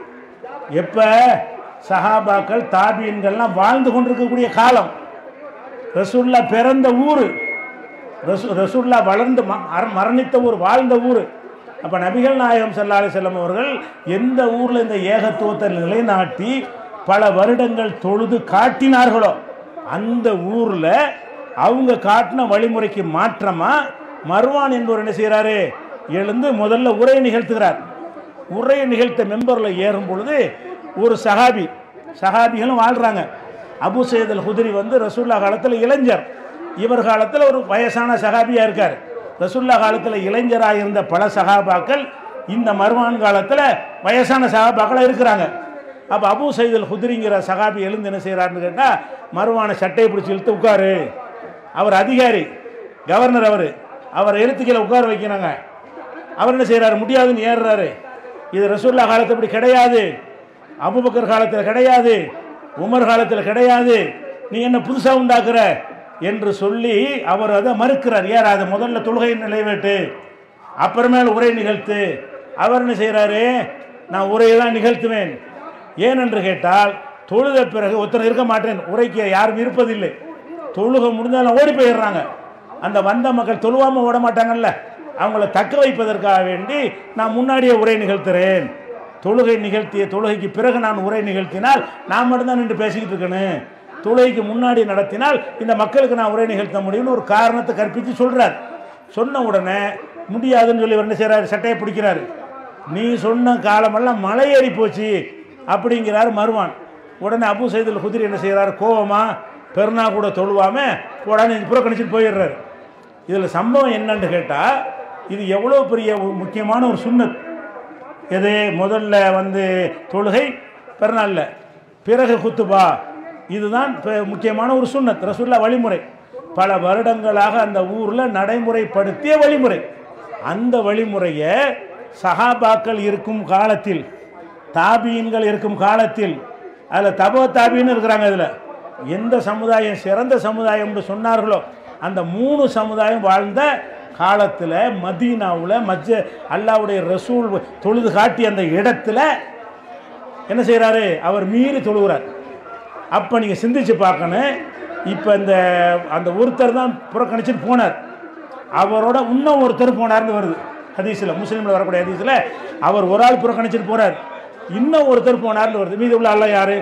எப்போ சஹாபாக்கள் தாபீன்கள்லாம் வாழ்ந்து கொண்டிருக்கக்கூடிய காலம் ரசூல்லா பிறந்த ஊர் ரசூ ரசூல்லா வளர்ந்து ம- அர- மரணித்த ஊர் வாழ்ந்த ஊர் அப்போ நபிகள் நாயகம் ஸல்லல்லாஹு அலைஹி வஸல்லம் அவர்கள் எந்த ஊரில் இந்த ஏகத்துவத்தை நிலைநாட்டி பல வருடங்கள் தொழுது காட்டினார்களோ அந்த ஊரில் அவங்க காட்டின வழிமுறைக்கு மாற்றமாக மர்வான் என்பவர் என்ன செய்கிறாரு எழுந்து முதல்ல உரை நிகழ்த்துகிறார் உரையை நிகழ்த்த மெம்பரில் ஏறும் பொழுது ஒரு சஹாபி சஹாபிகளும் வாழ்கிறாங்க அபு சையத் அல் ஹுதிரி வந்து ரசூல்லா காலத்தில் இளைஞர் இவர் காலத்தில் ஒரு வயசான சஹாபியாக இருக்கார் ரசூல்லா காலத்தில் இளைஞராக இருந்த பல சஹாபாக்கள் இந்த மர்வான் காலத்தில் வயசான சஹாபாக்கள் இருக்கிறாங்க அப்போ அபு சையத் அல் ஹுதிரிங்கிற சஹாபி எழுந்து என்ன செய்கிறாருன்னு கேட்டால் மர்வானை சட்டையை பிடிச்சி இழுத்து உட்காரு அவர் அதிகாரி கவர்னர் அவர் அவர் எழுத்துக்களை உட்கார வைக்கிறாங்க அவர் என்ன செய்கிறாரு முடியாதுன்னு ஏறுறாரு இது ரசூல்லா காலத்து இப்படி கிடையாது அபுபக்கர் காலத்தில் கிடையாது உமர் காலத்தில் கிடையாது நீ என்ன புதுசாக உண்டாக்குற என்று சொல்லி அவர் அதை மறுக்கிறார் ஏற அதை முதல்ல தொழுகை நிலைவேட்டு அப்புறமேல் உரை நிகழ்த்து அவர் என்ன செய்கிறாரு நான் உரையை தான் நிகழ்த்துவேன் ஏனென்று கேட்டால் தொழுத பிறகு ஒருத்தர் இருக்க மாட்டேன் உரைக்கு யாரும் இருப்பதில்லை தொழுகை முடிஞ்சாலும் ஓடி போயிடுறாங்க அந்த வந்த மக்கள் தொழுவாமல் ஓட மாட்டாங்கல்ல அவங்கள தக்க வைப்பதற்காக வேண்டி நான் முன்னாடியே உரை நிகழ்த்துறேன் தொழுகை நிகழ்த்திய தொழுகைக்கு பிறகு நான் உரை நிகழ்த்தினால் நான் மட்டும்தான் நின்று பேசிக்கிட்டு இருக்கணும் தொழுகைக்கு முன்னாடி நடத்தினால் இந்த மக்களுக்கு நான் உரை நிகழ்த்த முடியும்னு ஒரு காரணத்தை கற்பித்து சொல்கிறார் சொன்ன உடனே முடியாதுன்னு சொல்லி இவர் என்ன செய்கிறாரு சட்டையை பிடிக்கிறாரு நீ சொன்ன காலமெல்லாம் மலை ஏறி போச்சு அப்படிங்கிறார் மருவான் உடனே அபு சைதுல் குதிரை என்ன செய்கிறார் கோவமா பெருனா கூட தொழுவாம போடான்னு புறக்கணிச்சிட்டு போயிடுறாரு இதில் சம்பவம் என்னன்னு கேட்டால் இது எவ்வளோ பெரிய ஒரு முக்கியமான ஒரு சுன்னத் எது முதல்ல வந்து தொழுகை பெருநாளில் பிறகு குத்துபா இதுதான் பெ- முக்கியமான ஒரு சுன்னத் ரசூல்லா வழிமுறை பல வருடங்களாக அந்த ஊரில் நடைமுறைப்படுத்திய வழிமுறை அந்த வழிமுறையை சஹாபாக்கள் இருக்கும் காலத்தில் தாபீன்கள் இருக்கும் காலத்தில் அதில் தபோ தாபீன்னு இருக்கிறாங்க இதில் எந்த சமுதாயம் சிறந்த சமுதாயம் என்று சொன்னார்களோ அந்த மூணு சமுதாயம் வாழ்ந்த காலத்தில் மதீனாவில் மஜ்ஜ அல்லாவுடைய ரசூல் தொழுது காட்டிய அந்த இடத்துல என்ன செய்கிறாரு அவர் மீறி தொழுகிறார் அப்போ நீங்கள் சிந்திச்சு பார்க்கணும் இப்போ இந்த அந்த ஒருத்தர் தான் புறக்கணிச்சிட்டு போனார் அவரோட இன்னும் ஒருத்தர் போனார்னு வருது ஹதீஸில் முஸ்லீமில் வரக்கூடிய ஹதீஸில் அவர் ஒரு ஆள் புறக்கணிச்சிட்டு போகிறார் இன்னும் ஒருத்தர் போனார்னு வருது மீதி உள்ள அல்ல யார்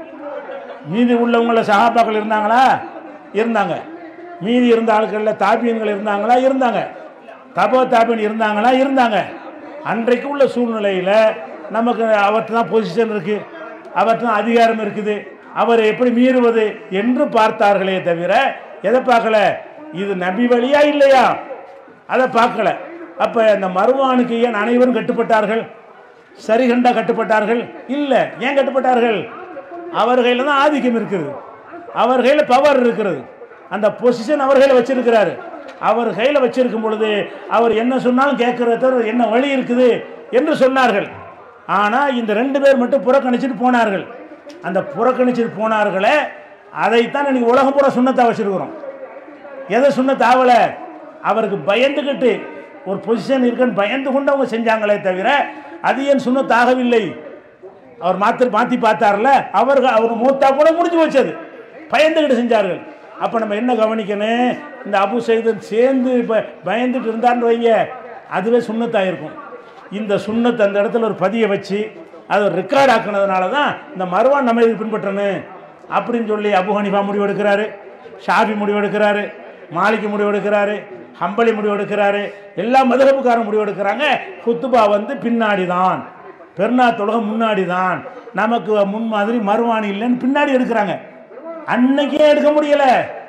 மீதி உள்ளவங்கள சகாபாக்கள் இருந்தாங்களா இருந்தாங்க மீதி இருந்த ஆட்களில் தாபியன்கள் இருந்தாங்களா இருந்தாங்க தபோ தாபியன் இருந்தாங்களா இருந்தாங்க அன்றைக்கு உள்ள சூழ்நிலையில் நமக்கு அவர்கிட்ட தான் பொசிஷன் இருக்குது அவர்கிட்ட தான் அதிகாரம் இருக்குது அவர் எப்படி மீறுவது என்று பார்த்தார்களே தவிர எதை பார்க்கல இது நபி வழியா இல்லையா அதை பார்க்கல அப்போ இந்த மருவானுக்கு ஏன் அனைவரும் கட்டுப்பட்டார்கள் சரிகண்டா கட்டுப்பட்டார்கள் இல்லை ஏன் கட்டுப்பட்டார்கள் அவர் கையில் தான் ஆதிக்கம் இருக்குது அவர் கையில் பவர் இருக்கிறது அந்த பொசிஷன் அவர் கையில் வச்சிருக்கிறாரு அவர் கையில் வச்சிருக்கும் பொழுது அவர் என்ன சொன்னாலும் கேட்கறத தவிர என்ன வழி இருக்குது என்று சொன்னார்கள் ஆனால் இந்த ரெண்டு பேர் மட்டும் புறக்கணிச்சிட்டு போனார்கள் அந்த புறக்கணிச்சிட்டு போனார்களே அதைத்தான் இன்னைக்கு உலகம் பூரா சுண்ணத்தை வச்சிருக்கிறோம் எதை சொன்ன தாவலை அவருக்கு பயந்துக்கிட்டு ஒரு பொசிஷன் இருக்குன்னு பயந்து கொண்டு அவங்க செஞ்சாங்களே தவிர அது ஏன் சுண்ணத்தாகவில்லை அவர் மாற்றி மாற்றி பார்த்தார்ல அவர்கள் அவர் மூத்தா கூட முடிஞ்சு வச்சது பயந்துக்கிட்டு செஞ்சார்கள் அப்போ நம்ம என்ன கவனிக்கணும் இந்த அபு சைதன் சேர்ந்து இப்போ பயந்துட்டு இருந்தான்னு வைங்க அதுவே சுண்ணத்தாக இருக்கும் இந்த சுண்ணத்தை அந்த இடத்துல ஒரு பதிய வச்சு அதை ஒரு ரெக்கார்ட் ஆக்குனதுனால தான் இந்த மறுவான் நம்ம இதுக்கு பின்பற்றணும் அப்படின்னு சொல்லி அபு ஹனிஃபா முடிவெடுக்கிறாரு ஷாஃபி முடிவெடுக்கிறாரு மாலிக்கு முடிவெடுக்கிறாரு ஹம்பலி முடிவெடுக்கிறாரு எல்லா மதுரப்புக்காரன் முடிவெடுக்கிறாங்க குத்துபா வந்து பின்னாடி தான் பெருநா தொழுகை முன்னாடி தான் நமக்கு முன் மாதிரி மறுவாணி இல்லைன்னு பின்னாடி எடுக்கிறாங்க அன்னைக்கே எடுக்க முடியல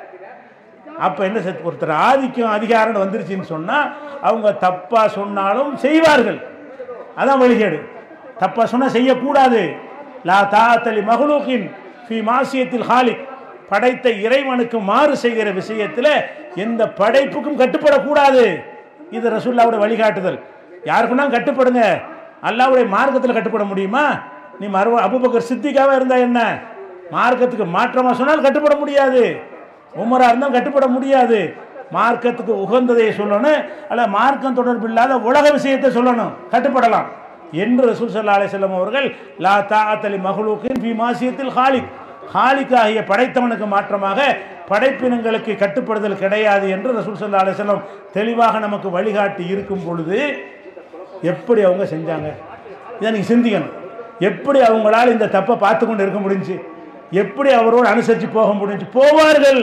அப்போ என்ன செத் ஒருத்தர் ஆதிக்கம் அதிகாரம் வந்துருச்சுன்னு சொன்னால் அவங்க தப்பாக சொன்னாலும் செய்வார்கள் அதான் வழிகேடு தப்பாக சொன்னால் செய்யக்கூடாது லா தாத்தலி மகளுக்கின் ஃபி மாசியத்தில் ஹாலிக் படைத்த இறைவனுக்கு மாறு செய்கிற விஷயத்தில் எந்த படைப்புக்கும் கட்டுப்படக்கூடாது இது ரசூல்லாவுடைய வழிகாட்டுதல் யாருக்குன்னா கட்டுப்படுங்க அல்லாவுடைய மார்க்கத்தில் கட்டுப்பட முடியுமா நீ மறுவ அபுபக்கர் சித்திக்காக இருந்தா என்ன மார்க்கத்துக்கு மாற்றமாக சொன்னால் கட்டுப்பட முடியாது உமரா இருந்தால் கட்டுப்பட முடியாது மார்க்கத்துக்கு உகந்ததை சொல்லணும் அல்ல மார்க்கம் தொடர்பு இல்லாத உலக விஷயத்தை சொல்லணும் கட்டுப்படலாம் என்று ரசூல் சல்லா அலிசல்லம் அவர்கள் லா தாத்தலி மகளுக்கின் பி மாசியத்தில் ஹாலிக் ஹாலிக் ஆகிய படைத்தவனுக்கு மாற்றமாக படைப்பினங்களுக்கு கட்டுப்படுதல் கிடையாது என்று ரசூல் சல்லா அலிசல்லம் தெளிவாக நமக்கு வழிகாட்டி இருக்கும் பொழுது எப்படி அவங்க செஞ்சாங்க இதை நீங்கள் சிந்திக்கணும் எப்படி அவங்களால் இந்த தப்பை பார்த்து கொண்டு இருக்க முடிஞ்சு எப்படி அவரோடு அனுசரித்து போக முடிஞ்சு போவார்கள்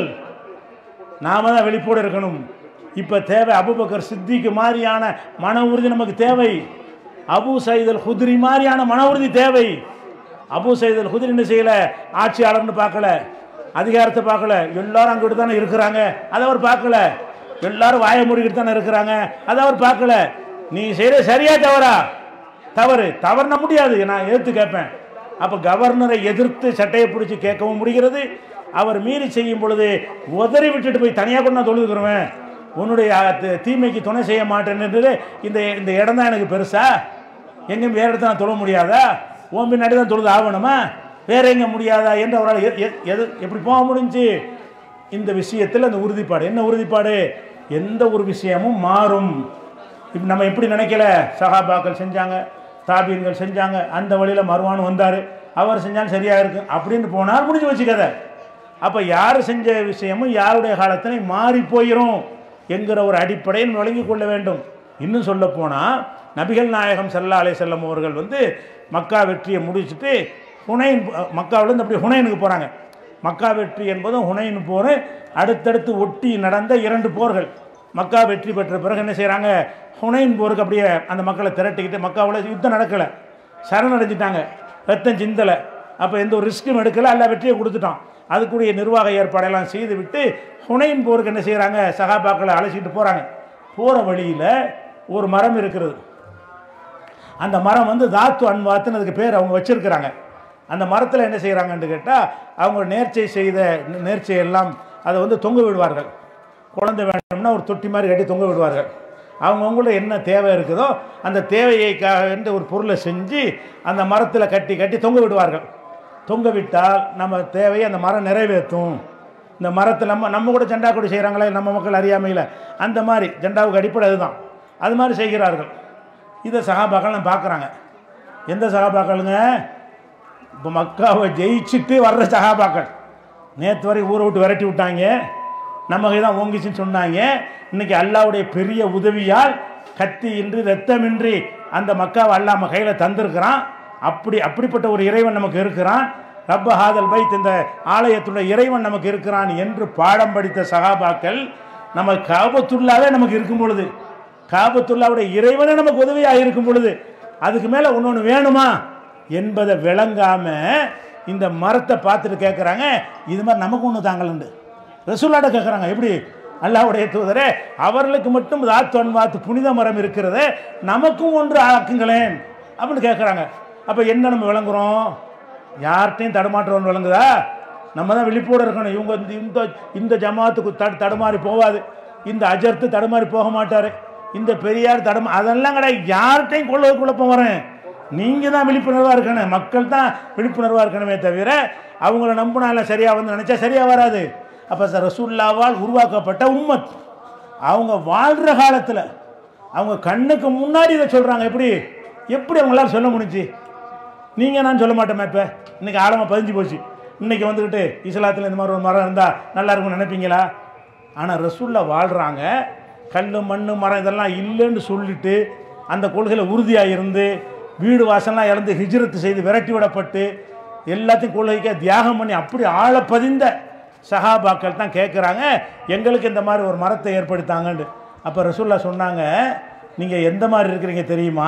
நாம தான் வெளிப்போடு இருக்கணும் இப்போ தேவை அபுபக்கர் சித்திக்கு மாதிரியான மன உறுதி நமக்கு தேவை அபு சைதல் குதிரி மாதிரியான மன உறுதி தேவை அபு சைதல் குதிரி என்ன செய்யல ஆட்சியாளர்னு பார்க்கல அதிகாரத்தை பார்க்கல எல்லாரும் அங்கிட்டு தானே இருக்கிறாங்க அதை அவர் பார்க்கல எல்லாரும் வாய மூடிக்கிட்டு தானே இருக்கிறாங்க அதை அவர் பார்க்கல நீ செய்கிற சரியா தவறா தவறு தவறுன முடியாது நான் எதிர்த்து கேட்பேன் அப்போ கவர்னரை எதிர்த்து சட்டையை பிடிச்சி கேட்கவும் முடிகிறது அவர் மீறி செய்யும் பொழுது உதறி விட்டுட்டு போய் தனியாக கொண்டு நான் தொழுதுக்கிறேன் உன்னுடைய அஹ், தி- தீமைக்கு துணை செய்ய மாட்டேன்ன்றது இந்த இந்த இடம் தான் எனக்கு பெருசா எங்கேயும் வேறு இடத்துல நான் தொழ முடியாதா உன் பின்னாடி தான் தொழுது ஆகணுமா வேற எங்க முடியாதா என்று அவரால் எ- எ- எது எப்படி போக முடிஞ்சு இந்த விஷயத்தில் அந்த உறுதிப்பாடு என்ன உறுதிப்பாடு எந்த ஒரு விஷயமும் மாறும் இப்போ நம்ம எப்படி நினைக்கல சகாபாக்கள் செஞ்சாங்க தாபீன்கள் செஞ்சாங்க அந்த வழியில் மருவான் வந்தார் அவர் செஞ்சாலும் சரியாக இருக்கும் அப்படின்னு போனால் முடிஞ்சு வச்சு கதை அப்போ யார் செஞ்ச விஷயமும் யாருடைய காலத்திலே மாறி போயிடும் என்கிற ஒரு அடிப்படையில் விளங்கி கொள்ள வேண்டும் இன்னும் சொல்ல போனால் நபிகள் நாயகம் ஸல்லல்லாஹு அலைஹி செல்லம் அவர்கள் வந்து மக்கா வெற்றியை முடிச்சுட்டு ஹுனைன் மக்காவிலேருந்து அப்படி ஹுனைனுக்கு போகிறாங்க மக்கா வெற்றி என்பதும் ஹுனைன் போர் அடுத்தடுத்து ஒட்டி நடந்த இரண்டு போர்கள் மக்கா வெற்றி பெற்ற பிறகு என்ன செய்கிறாங்க ஹுனைன் போருக்கு அப்படியே அந்த மக்களை திரட்டிக்கிட்டு மக்காவில் யுத்தம் நடக்கலை சரணடைஞ்சிட்டாங்க ரத்தம் சிந்தலை அப்போ எந்த ஒரு ரிஸ்க்கும் எடுக்கலை எல்லா வெற்றியை கொடுத்துட்டோம் அதுக்குரிய நிர்வாக ஏற்பாடெல்லாம் செய்து விட்டு ஹுனைன் போருக்கு என்ன செய்கிறாங்க சகாபாக்களை அழைச்சிட்டு போகிறாங்க போகிற வழியில் ஒரு மரம் இருக்கிறது அந்த மரம் வந்து தாத்து அன்வாத்துன்னு அதுக்கு பேர் அவங்க வச்சிருக்கிறாங்க அந்த மரத்தில் என்ன செய்கிறாங்கன்னு கேட்டால் அவங்க நேர்ச்சை செய்த நே- நேர்ச்சை எல்லாம் அதை வந்து தொங்க விடுவார்கள் குழந்தை வேணும்னா ஒரு தொட்டி மாதிரி கட்டி தொங்க விடுவார்கள் அவங்கவுங்கள என்ன தேவை இருக்குதோ அந்த தேவையைக்காக என்று ஒரு பொருளை செஞ்சு அந்த மரத்தில் கட்டி கட்டி தொங்க விடுவார்கள் தொங்க விட்டால் நம்ம தேவையை அந்த மரம் நிறைவேற்றும் இந்த மரத்தில் நம்ம நம்ம கூட ஜெண்டா கொடி செய்கிறாங்களே நம்ம மக்கள் அறியாமையில் அந்த மாதிரி ஜெண்டாவுக்கு அடிப்படை அதுதான் அது மாதிரி செய்கிறார்கள் இதை சகாபாக்கள்லாம் பார்க்குறாங்க எந்த சகாபாக்களுங்க இப்போ மக்காவை ஜெயிச்சுட்டு வர்ற சகாபாக்கள் நேற்று வரை ஊரை விட்டு விரட்டி விட்டாங்க நம்ம கை தான் ஓங்கிச்சுன்னு சொன்னாங்க இன்னைக்கு அல்லாவுடைய பெரிய உதவியால் கத்தி இன்றி ரத்தமின்றி அந்த மக்காவை அல்லாஹ் நம்ம கையில் தந்திருக்கிறான் அப்படி அப்படிப்பட்ட ஒரு இறைவன் நமக்கு இருக்கிறான் ரப்ப ஹாதல் பைத் இந்த ஆலயத்துடைய இறைவன் நமக்கு இருக்கிறான் என்று பாடம் படித்த சகாபாக்கள் நம்ம காபத்துள்ளாவே நமக்கு இருக்கும் பொழுது காபத்துல்லாவுடைய இறைவனே நமக்கு உதவியாக இருக்கும் பொழுது அதுக்கு மேலே இன்னொன்று வேணுமா என்பதை விளங்காம இந்த மரத்தை பார்த்துட்டு கேட்குறாங்க இது மாதிரி நமக்கு ஒன்று தாங்கலண்டு ரசூலாட்ட கேட்குறாங்க எப்படி அல்லாஹ்வுடைய தூதரே அவர்களுக்கு மட்டும் தாத்து வாத்து புனித மரம் இருக்கிறதே நமக்கும் ஒன்று ஆக்குங்களேன் அப்படின்னு கேட்குறாங்க அப்போ என்ன நம்ம விளங்குறோம் யார்கிட்டையும் தடுமாற்றம் விளங்குதா நம்ம தான் விழிப்போடு இருக்கணும் இவங்க இந்த இந்த இந்த ஜமாத்துக்கு தடு தடுமாறி போகாது இந்த அஜர்த்து தடுமாறி போக மாட்டார் இந்த பெரியார் தடுமா அதெல்லாம் கிடையாது யார்கிட்டையும் கொள்ள குழப்பம் வரேன் நீங்கள் தான் விழிப்புணர்வாக இருக்கணும் மக்கள் தான் விழிப்புணர்வாக இருக்கணுமே தவிர அவங்கள நம்பினால சரியாக வந்து நினச்சா சரியாக வராது அப்போ சார் ரசூல்லாவால் உருவாக்கப்பட்ட உம்மத் அவங்க வாழ்கிற காலத்தில் அவங்க கண்ணுக்கு முன்னாடி இதை சொல்கிறாங்க எப்படி எப்படி அவங்களால சொல்ல முடிஞ்சு நீங்கள் நான் சொல்ல மாட்டோமே இப்போ இன்றைக்கி ஆழமாக பதிஞ்சு போச்சு இன்றைக்கி வந்துக்கிட்டு இஸ்லாத்தில் இந்த மாதிரி ஒரு மரம் இருந்தால் நல்லா இருக்கும்னு நினைப்பீங்களா ஆனால் ரசூலில் வாழ்கிறாங்க கல் மண் மரம் இதெல்லாம் இல்லைன்னு சொல்லிட்டு அந்த கொள்கையில் உறுதியாக இருந்து வீடு வாசல்லாம் இழந்து ஹிஜ்ரத்து செய்து விரட்டி விடப்பட்டு எல்லாத்தையும் கொள்கைக்காக தியாகம் பண்ணி அப்படி ஆழ பதிந்த சஹாபாக்கள் தான் கேட்குறாங்க எங்களுக்கு இந்த மாதிரி ஒரு மரத்தை ஏற்படுத்தாங்கன்னு அப்போ ரசூல்லா சொன்னாங்க நீங்கள் எந்த மாதிரி இருக்கிறீங்க தெரியுமா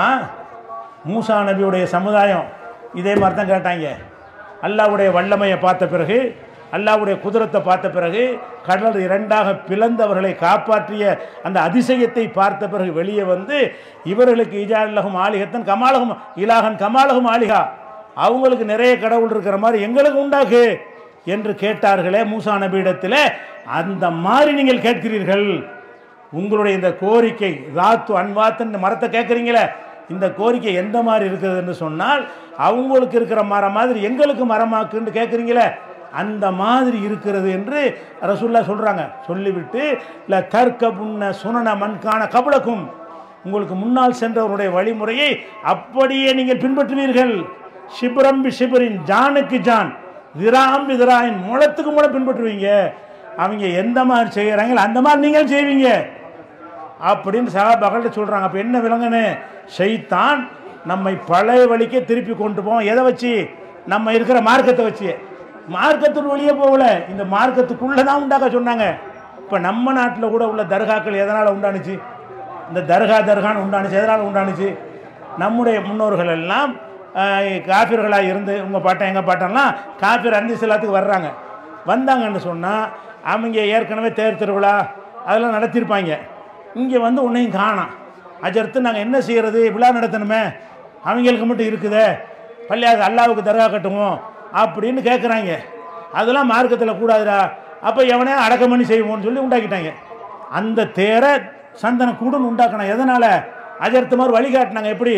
மூசா நபியுடைய சமுதாயம் இதே மாதிரி தான் கேட்டாங்க அல்லாவுடைய வல்லமையை பார்த்த பிறகு அல்லாவுடைய குதிரத்தை பார்த்த பிறகு கடல் இரண்டாக பிளந்தவர்களை காப்பாற்றிய அந்த அதிசயத்தை பார்த்த பிறகு வெளியே வந்து இவர்களுக்கு இஜாலகும் ஆலிகத்தன் கமாலகும் இலாகன் கமாலகும் ஆலிகா அவங்களுக்கு நிறைய கடவுள் இருக்கிற மாதிரி எங்களுக்கு உண்டாக்கு என்று கேட்டார்களே மூசா நபியிடத்தில் அந்த மாதிரி நீங்கள் கேட்கிறீர்கள் உங்களுடைய இந்த கோரிக்கை ராத்து அன்வாத்து இந்த மரத்தை கேட்குறீங்களே இந்த கோரிக்கை எந்த மாதிரி இருக்குதுன்னு சொன்னால் அவங்களுக்கு இருக்கிற மரம் மாதிரி எங்களுக்கு மரமாக்குன்னு கேட்குறீங்களே அந்த மாதிரி இருக்கிறது என்று ரசூல்லா சொல்கிறாங்க சொல்லிவிட்டு ல கற்க புன்ன சுனன மண்கான கபலக்கும் உங்களுக்கு முன்னால் சென்றவருடைய வழிமுறையை அப்படியே நீங்கள் பின்பற்றுவீர்கள் சிபரம்பி சிபரின் ஜானுக்கு ஜான் திராம்பி திராயின் முளத்துக்கு முளை பின்பற்றுவீங்க அவங்க எந்த மாதிரி செய்கிறாங்களோ அந்த மாதிரி நீங்கள் செய்வீங்க அப்படின்னு சகாபாக்கள்கிட்ட சொல்கிறாங்க அப்போ என்ன விலங்குன்னு ஷைத்தான் நம்மை பழைய வழிக்கே திருப்பி கொண்டு போவோம் எதை வச்சு நம்ம இருக்கிற மார்க்கத்தை வச்சு மார்க்கத்தின் வழியே போகல இந்த மார்க்கத்துக்குள்ளே தான் உண்டாக்க சொன்னாங்க இப்போ நம்ம நாட்டில் கூட உள்ள தர்காக்கள் எதனால் உண்டானுச்சு இந்த தர்கா தர்கான்னு உண்டானுச்சு எதனால் உண்டானுச்சு நம்முடைய முன்னோர்கள் எல்லாம் காஃபிர்களாக இருந்து உங்கள் பாட்டன் எங்கள் பாட்டன்லாம் காஃபிர் அந்தி சிலாத்துக்கு வர்றாங்க வந்தாங்கன்னு சொன்னால் அவங்க ஏற்கனவே தேர் திருவிழா அதெல்லாம் நடத்தியிருப்பாங்க இங்கே வந்து உன்னையும் காணாம் அஜர்த்து நாங்கள் என்ன செய்கிறது விழா நடத்தணுமே அவங்களுக்கு மட்டும் இருக்குதே பள்ளியாக அல்லாவுக்கு தர்கா கட்டுவோம் அப்படின்னு கேட்குறாங்க அதெல்லாம் மார்க்கத்தில் கூடாதுடா அப்போ எவனே அடக்கம் பண்ணி செய்வோம்னு சொல்லி உண்டாக்கிட்டாங்க அந்த தேரை சந்தன கூடுன்னு உண்டாக்கணும் எதனால் அஜர்த்து மாதிரி வழிகாட்டினாங்க எப்படி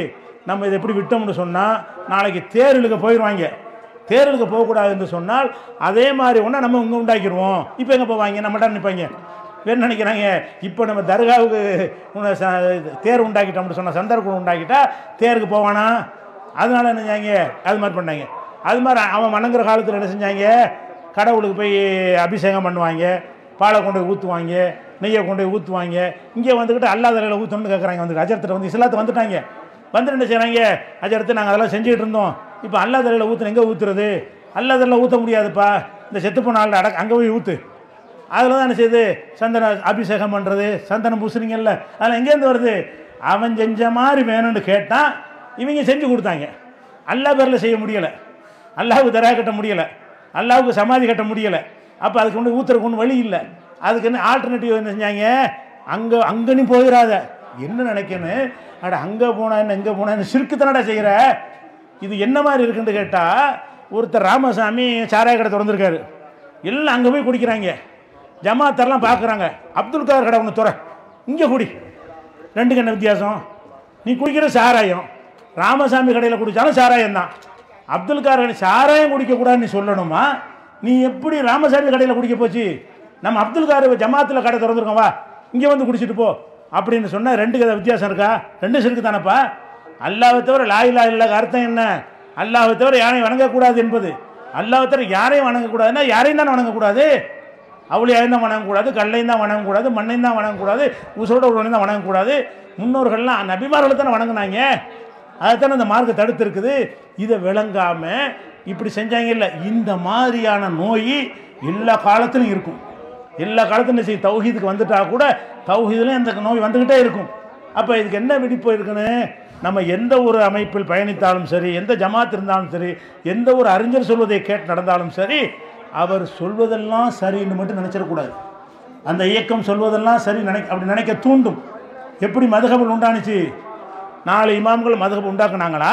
நம்ம இதை எப்படி விட்டோம்னு சொன்னால் நாளைக்கு தேர் இழுக்க போயிடுவாங்க தேர் இழுக்க போகக்கூடாதுன்னு சொன்னால் அதே மாதிரி ஒன்றா நம்ம இங்கே உண்டாக்கிடுவோம் இப்போ எங்கே போவாங்க நம்மகிட்ட நிற்பாங்க வேறு நினைக்கிறாங்க இப்போ நம்ம தர்காவுக்கு உன்னை ச- இது தேர் உண்டாக்கிட்டோம்னு சொன்னால் சந்தர்ப்பம் உண்டாக்கிட்டா தேருக்கு போவானா அதனால என்ன செஞ்சாங்க அது மாதிரி பண்ணாங்க அது மாதிரி அவன் வணங்குற காலத்தில் என்ன செஞ்சாங்க கடவுளுக்கு போய் அபிஷேகம் பண்ணுவாங்க பாலை கொண்டு போய் ஊற்றுவாங்க நெய்யை கொண்டு போய் ஊற்றுவாங்க இங்கே வந்துக்கிட்டு அல்லாதலையில் ஊற்றணும்னு கேட்குறாங்க வந்து அஜரத்தில் வந்து இஸ்லாத்தை வந்துட்டாங்க வந்து என்ன செய்கிறாங்க அஜரத்து நாங்கள் அதெல்லாம் செஞ்சுக்கிட்டு இருந்தோம் இப்போ அல்லாதலையில் ஊற்றுன எங்கே ஊற்றுறது அல்லாதலையில் ஊற்ற முடியாதுப்பா இந்த செத்து போன ஆள் அடக்க அங்கே போய் ஊற்று அதில் தான் என்ன செய்யுது சந்தன அபிஷேகம் பண்ணுறது சந்தனம் பூசுறீங்கல்ல அதில் எங்கேருந்து வருது அவன் செஞ்ச மாதிரி வேணும்னு கேட்டான் இவங்க செஞ்சு கொடுத்தாங்க அல்லா பேரில் செய்ய முடியலை அல்லாவுக்கு தரா கட்ட முடியலை அல்லாவுக்கு சமாதி கட்ட முடியலை அப்போ அதுக்கு ஒன்று ஊற்றுறக்கு ஒன்றும் வழி இல்லை அதுக்கு என்ன ஆல்டர்னேட்டிவ் என்ன செஞ்சாங்க அங்கே அங்கே நீ போயிடாத என்ன நினைக்கணும் அட அங்கே போனா என்ன இங்கே போனா என்ன சிறுக்கு தானடா செய்கிற இது என்ன மாதிரி இருக்குன்னு கேட்டால் ஒருத்தர் ராமசாமி சாராய கடை திறந்துருக்காரு எல்லாம் அங்கே போய் குடிக்கிறாங்க ஜமாத்தர்லாம் பார்க்குறாங்க அப்துல் காதர் கடை ஒன்று துற இங்கே குடி ரெண்டுக்கு என்ன வித்தியாசம் நீ குடிக்கிற சாராயம் ராமசாமி கடையில் குடித்தாலும் சாராயம் தான் அப்துல் காதர் கடை சாராயம் குடிக்கக்கூடாதுன்னு நீ சொல்லணுமா நீ எப்படி ராமசாமி கடையில் குடிக்க போச்சு நம்ம அப்துல் காதர் ஜமாத்தில் கடை திறந்துருக்கோம் வா இங்கே வந்து குடிச்சிட்டு போ அப்படின்னு சொன்னால் ரெண்டு கதை வித்தியாசம் இருக்கா ரெண்டு சிறுக்கு தானப்பா அல்லாவை தவிர லாயிலா இல்ல அர்த்தம் என்ன அல்லாவை தவிர யாரையும் வணங்கக்கூடாது என்பது அல்லாவை தவிர யாரையும் வணங்கக்கூடாதுன்னா யாரையும் தானே வணங்கக்கூடாது அவளையும் தான் வணங்கக்கூடாது கல்லையும் தான் வணங்கக்கூடாது மண்ணையும் தான் வணங்கக்கூடாது உசோட உள்ளவனையும் தான் வணங்கக்கூடாது முன்னோர்கள்லாம் நபிமார்களை தானே வணங்குனாங்க அதைத்தானே இந்த மார்க்கை தடுத்து இருக்குது இதை விளங்காமல் இப்படி செஞ்சாங்க இல்லை இந்த மாதிரியான நோய் எல்லா காலத்திலும் இருக்கும் எல்லா காலத்திலும் என்ன செய்யும் தௌஹீதுக்கு வந்துட்டா கூட தௌஹீதுலையும் இந்த நோய் வந்துக்கிட்டே இருக்கும் அப்போ இதுக்கு என்ன விடிப்பு இருக்குன்னு நம்ம எந்த ஒரு அமைப்பில் பயணித்தாலும் சரி எந்த ஜமாத் இருந்தாலும் சரி எந்த ஒரு அறிஞர் சொல்வதை கேட்டு நடந்தாலும் சரி அவர் சொல்வதெல்லாம் சரின்னு மட்டும் நினச்சிடக்கூடாது அந்த இயக்கம் சொல்வதெல்லாம் சரி நினை அப்படி நினைக்க தூண்டும் எப்படி மதுகபல் உண்டானுச்சு நாலு இமாம்கள் மதுகப் உண்டாக்குனாங்களா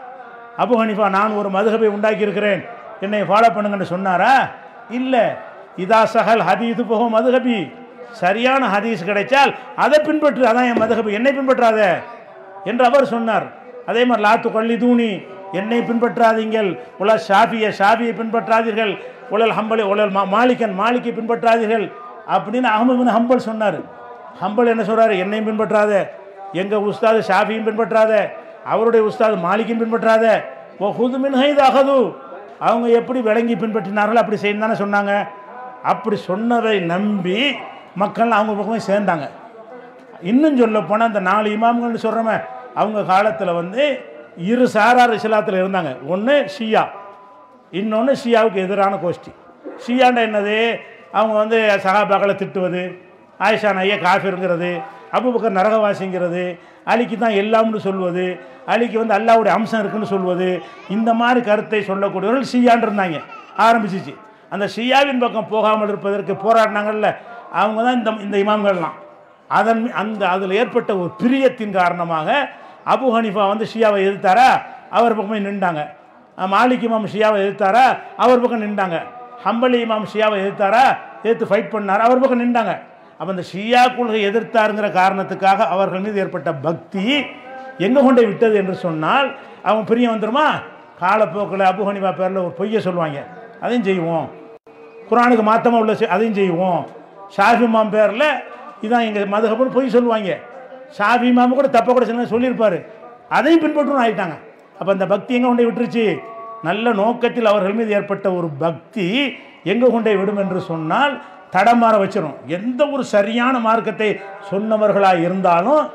அபு ஹனிஃபா நான் ஒரு மதுகபை உண்டாக்கி இருக்கிறேன் என்னை ஃபாலோ பண்ணுங்கன்னு சொன்னாரா இல்லை இதா சஹல் ஹதீது போகும் மதுகபி சரியான ஹதீஸ் கிடைச்சால் அதை பின்பற்று அதான் என் மதுகபி என்னை பின்பற்றாத என்று அவர் சொன்னார் அதே மாதிரி லாத்து கொல்லி தூணி என்னை பின்பற்றாதீங்கள் உலல் ஷாஃபியை ஷாஃபியை பின்பற்றாதீர்கள் உலல் ஹம்பலை உலல் மா மாலிகன் மாலிக்கை பின்பற்றாதீர்கள் அப்படின்னு அகமது பின் ஹம்பல் சொன்னார் ஹம்பல் என்ன சொல்றாரு என்னையும் பின்பற்றாத எங்கள் உஸ்தாது ஷாஃபியும் பின்பற்றாத அவருடைய உஸ்தாது மாலிக்கும் பின்பற்றாத ஓ ஹுது மின் ஹைது அகது அவங்க எப்படி விளங்கி பின்பற்றினார்கள் அப்படி செய்யணும் தானே சொன்னாங்க அப்படி சொன்னதை நம்பி மக்கள் அவங்க பக்கமே சேர்ந்தாங்க இன்னும் சொல்ல போனால் அந்த நாலு இமாம்கள்னு சொல்கிறோமே அவங்க காலத்தில் வந்து இரு சாரார் இஸ்லாத்தில் இருந்தாங்க ஒன்று ஷியா இன்னொன்று ஷியாவுக்கு எதிரான கோஷ்டி ஷியாண்டா என்னது அவங்க வந்து சகாபாக்களை திட்டுவது ஆயிஷா நைய காஃபிருங்கிறது அபுபக்கர் நரகவாசிங்கிறது அலிக்கு தான் எல்லாம்னு சொல்வது அலிக்கு வந்து அல்லாவுடைய அம்சம் இருக்குன்னு சொல்வது இந்த மாதிரி கருத்தை சொல்லக்கூடியவர்கள் ஷியான் இருந்தாங்க ஆரம்பிச்சிச்சு அந்த ஷியாவின் பக்கம் போகாமல் இருப்பதற்கு போராடினாங்கல்ல அவங்க தான் இந்த இந்த இமாம்கள்லாம் அதன் அந்த அதில் ஏற்பட்ட ஒரு பிரியத்தின் காரணமாக அபு ஹனிஃபா வந்து ஷியாவை எதிர்த்தாரா அவர் பக்கமே நின்றாங்க அஹ் மாலிக் இமாம் ஷியாவை எதிர்த்தாரா அவர் பக்கம் நின்றாங்க ஹம்பலி இமாம் ஷியாவை எதிர்த்தாரா எதிர்த்து ஃபைட் பண்ணார் அவர் பக்கம் நின்றாங்க அப்போ இந்த ஷியா கொள்கை எதிர்த்தாருங்கிற காரணத்துக்காக அவர்கள் மீது ஏற்பட்ட பக்தி எங்கே கொண்டு போய் விட்டது என்று சொன்னால் அவங்க பிரியம் வந்துருமா காலப்போக்கில் அபு ஹனிஃபா பேரில் ஒரு பொய்யை சொல்லுவாங்க அதையும் செய்வோம் குரானுக்கு மாத்தமாக உள்ள செ- அதையும் செய்வோம் ஷாஃபி இமாம் பேரில் இதான் எங்கள் மதுகப்புன்னு பொய் சொல்லுவாங்க ஷாஃபி இமாம் கூட தப்ப கூட சில சொல்லியிருப்பார் அதையும் பின்பற்றணும் ஆயிட்டாங்க அப்போ அந்த பக்தி எங்கே கொண்டு போய் விட்டுருச்சு நல்ல நோக்கத்தில் அவர்கள் மீது ஏற்பட்ட ஒரு பக்தி எங்கே கொண்டு போய் விடும் என்று சொன்னால் தடமாற வச்சிரும் எந்த ஒரு சரியான மார்க்கத்தை சொன்னவர்களாக இருந்தாலும்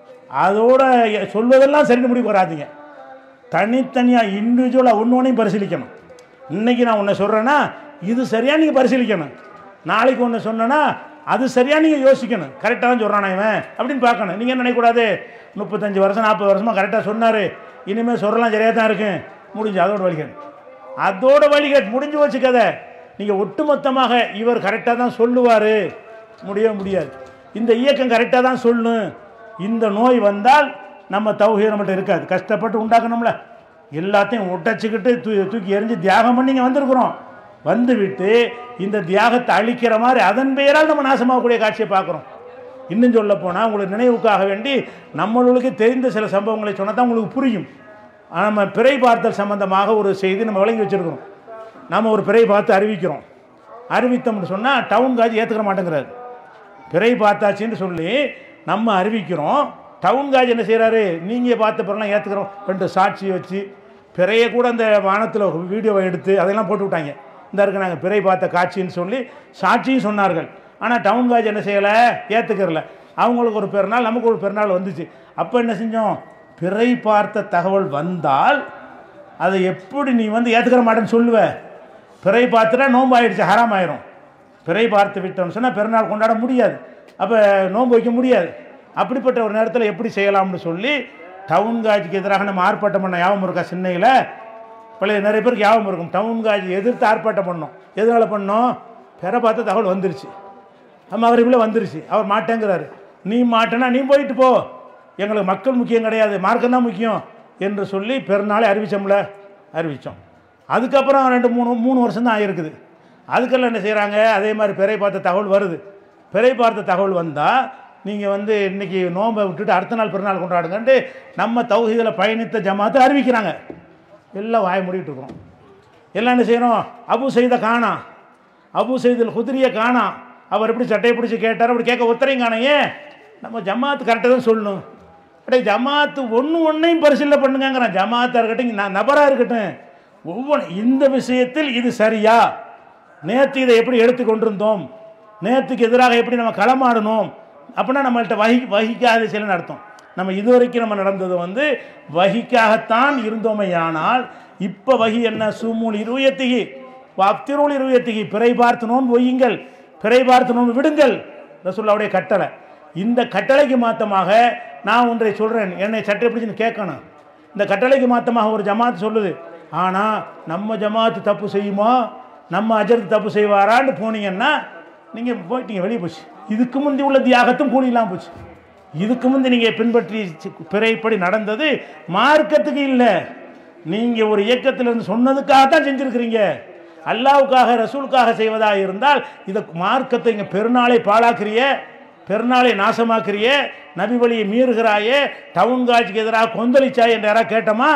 அதோட சொல்வதெல்லாம் சரின்னு முடிவு வராதீங்க தனித்தனியாக இண்டிவிஜுவலாக ஒன்று ஒன்றையும் பரிசீலிக்கணும் இன்னைக்கு நான் ஒன்று சொல்கிறேன்னா இது சரியாக நீங்கள் பரிசீலிக்கணும் நாளைக்கு ஒன்று சொன்னேன்னா அது சரியாக நீங்கள் யோசிக்கணும் கரெக்டாக தான் சொல்கிறானா இவன் அப்படின்னு பார்க்கணும் நீங்கள் என்ன நினைக்கக்கூடாது முப்பத்தஞ்சு வருஷம் நாற்பது வருஷமாக கரெக்டாக சொன்னார் இனிமேல் சொல்லலாம் சரியாக தான் இருக்கும் முடிஞ்சு அதோட வழிகேடு அதோட வழிகேட் முடிஞ்சு வச்சு கதை நீங்கள் ஒட்டுமொத்தமாக இவர் கரெக்டாக தான் சொல்லுவார் முடியவே முடியாது இந்த இயக்கம் கரெக்டாக தான் சொல்லும் இந்த நோய் வந்தால் நம்ம தௌஹீர் நம்மகிட்ட இருக்காது கஷ்டப்பட்டு உண்டாக்கணும்ல எல்லாத்தையும் உடைச்சிக்கிட்டு தூ தூக்கி எறிஞ்சு தியாகம் பண்ணி இங்கே வந்திருக்கிறோம் வந்து விட்டு இந்த தியாகத்தை அழிக்கிற மாதிரி அதன் பெயரால் நம்ம நாசமாகக்கூடிய காட்சியை பார்க்குறோம் இன்னும் சொல்ல போனால் உங்களுக்கு நினைவுக்காக வேண்டி நம்மளுக்கு தெரிந்த சில சம்பவங்களை சொன்னால் தான் உங்களுக்கு புரியும் ஆனா, நம்ம பிறை பார்த்தல் சம்பந்தமாக ஒரு செய்தி நம்ம விளங்கி வச்சுருக்கிறோம் நம்ம ஒரு பிறை பார்த்து அறிவிக்கிறோம் அறிவித்தோம்னு சொன்னால் டவுன் காஜி ஏற்றுக்கிற மாட்டேங்கிறாரு பிறை பார்த்தாச்சுன்னு சொல்லி நம்ம அறிவிக்கிறோம் டவுன் காஜ் என்ன செய்கிறாரு நீங்கள் பார்த்த பிறலாம் ஏற்றுக்கிறோம் ரெண்டு சாட்சி வச்சு பிறையை கூட அந்த வானத்தில் வீடியோவை எடுத்து அதெல்லாம் போட்டு விட்டாங்க இந்த இருக்கு நாங்கள் பிறை பார்த்த காட்சின்னு சொல்லி சாட்சியும் சொன்னார்கள் ஆனால் டவுன் காஜ் என்ன செய்யலை ஏற்றுக்கிறல அவங்களுக்கு ஒரு பெருநாள் நமக்கு ஒரு பெருநாள் வந்துச்சு அப்போ என்ன செஞ்சோம் பிறை பார்த்த தகவல் வந்தால் அதை எப்படி நீ வந்து ஏற்றுக்கிற மாட்டேன்னு சொல்லுவ பிறை பார்த்துட்டா நோன்பு ஆயிடுச்சு ஹராம் ஆயிரும் பிறை பார்த்து விட்டோம்னு சொன்னால் பெருநாள் கொண்டாட முடியாது அப்போ நோன்பு வைக்க முடியாது அப்படிப்பட்ட ஒரு நேரத்தில் எப்படி செய்யலாம்னு சொல்லி டவுன் காட்சிக்கு எதிராக நம்ம ஆர்ப்பாட்டம் பண்ண ஞாபகம் இருக்கா சென்னையில் பழைய நிறைய பேருக்கு ஞாபகம் இருக்கும் டவுன் காட்சி எதிர்த்து ஆர்ப்பாட்டம் பண்ணோம் எதனால் பண்ணோம் பிற பார்த்த தகவல் வந்துருச்சு மகரிபில் வந்துருச்சு அவர் மாட்டேங்கிறாரு நீ மாட்டேன்னா நீ போயிட்டு போ எங்களுக்கு மக்கள் முக்கியம் கிடையாது மார்க்கம் தான் முக்கியம் என்று சொல்லி பெருநாளை அறிவிச்சோம்ல அறிவித்தோம் அதுக்கப்புறம் ரெண்டு மூணு மூணு வருஷம் தான் ஆகிருக்குது அதுக்கெல்லாம் என்ன செய்கிறாங்க அதே மாதிரி பிறை பார்த்த தகவல் வருது பிறை பார்த்த தகவல் வந்தால் நீங்கள் வந்து இன்றைக்கி நோன்பை விட்டுட்டு அடுத்த நாள் பெருநாள் கொண்டாடுங்கன்ட்டு நம்ம தௌஹீதில் பயணித்த ஜமாத்தை அறிவிக்கிறாங்க எல்லாம் வாய மூடிட்டு இருக்கோம் எல்லாம் என்ன செய்யணும் அபு செய்த காணா அபு செய்தில் குதிரியை காணா அவர் எப்படி சட்டையை பிடிச்சி கேட்டார் அப்படி கேட்க ஒத்தரையும் காணோம் ஏன் நம்ம ஜமாத்து கரெக்டாக தான் சொல்லணும் அடே ஜமாத்து ஒன்று ஒன்றையும் பரிசீலனை பண்ணுங்கிறான் ஜமாத்தாக இருக்கட்டும் நான் நபராக இருக்கட்டும் ஒவ்வொன்று இந்த விஷயத்தில் இது சரியா நேற்று இதை எப்படி எடுத்து கொண்டிருந்தோம் நேற்றுக்கு எதிராக எப்படி நம்ம களமாடணும் அப்படின்னா நம்மள்கிட்ட வகி வகிக்காத சில நடத்தும் நம்ம இதுவரைக்கும் நம்ம நடந்தது வந்து வகிக்காகத்தான் இருந்தோமையானால் இப்போ வகி என்ன சுமூல் இருவயத்திகி அப்திரோல் இருவயத்திகி பிறை பார்த்து நோன்பு ஒய்யுங்கள் பிறை பார்த்து நோன்பு விடுங்கள் ரசூல்லாவுடைய கட்டளை இந்த கட்டளைக்கு மாத்தமாக நான் ஒன்றை சொல்கிறேன் என்னை சட்டை பிடிச்சுன்னு கேட்கணும் இந்த கட்டளைக்கு மாத்தமாக ஒரு ஜமாத் சொல்லுது ஆனால் நம்ம ஜமாத்து தப்பு செய்யுமோ நம்ம அஜர்த்து தப்பு செய்வாரான்னு போனீங்கன்னா நீங்கள் போயிட்டீங்க வெளியே போச்சு இதுக்கு முந்தி உள்ள தியாகத்தும் கூலிலாம் போச்சு இதுக்கு முந்தி நீங்கள் பின்பற்றி சி- பிறைப்படி நடந்தது மார்க்கத்துக்கு இல்லை நீங்கள் ஒரு இயக்கத்தில் இருந்து சொன்னதுக்காக தான் செஞ்சுருக்கிறீங்க அல்லாவுக்காக ரசூலுக்காக செய்வதாக இருந்தால் இதை மார்க்கத்தை இங்கே பெருநாளை பாழாக்குறிய பெருநாளை நாசமாக்குறிய நபி வழியை மீறுகிறாயே டவுன் காட்சிக்கு எதிராக கொந்தளிச்சாய் என்று யாராவது கேட்டோமா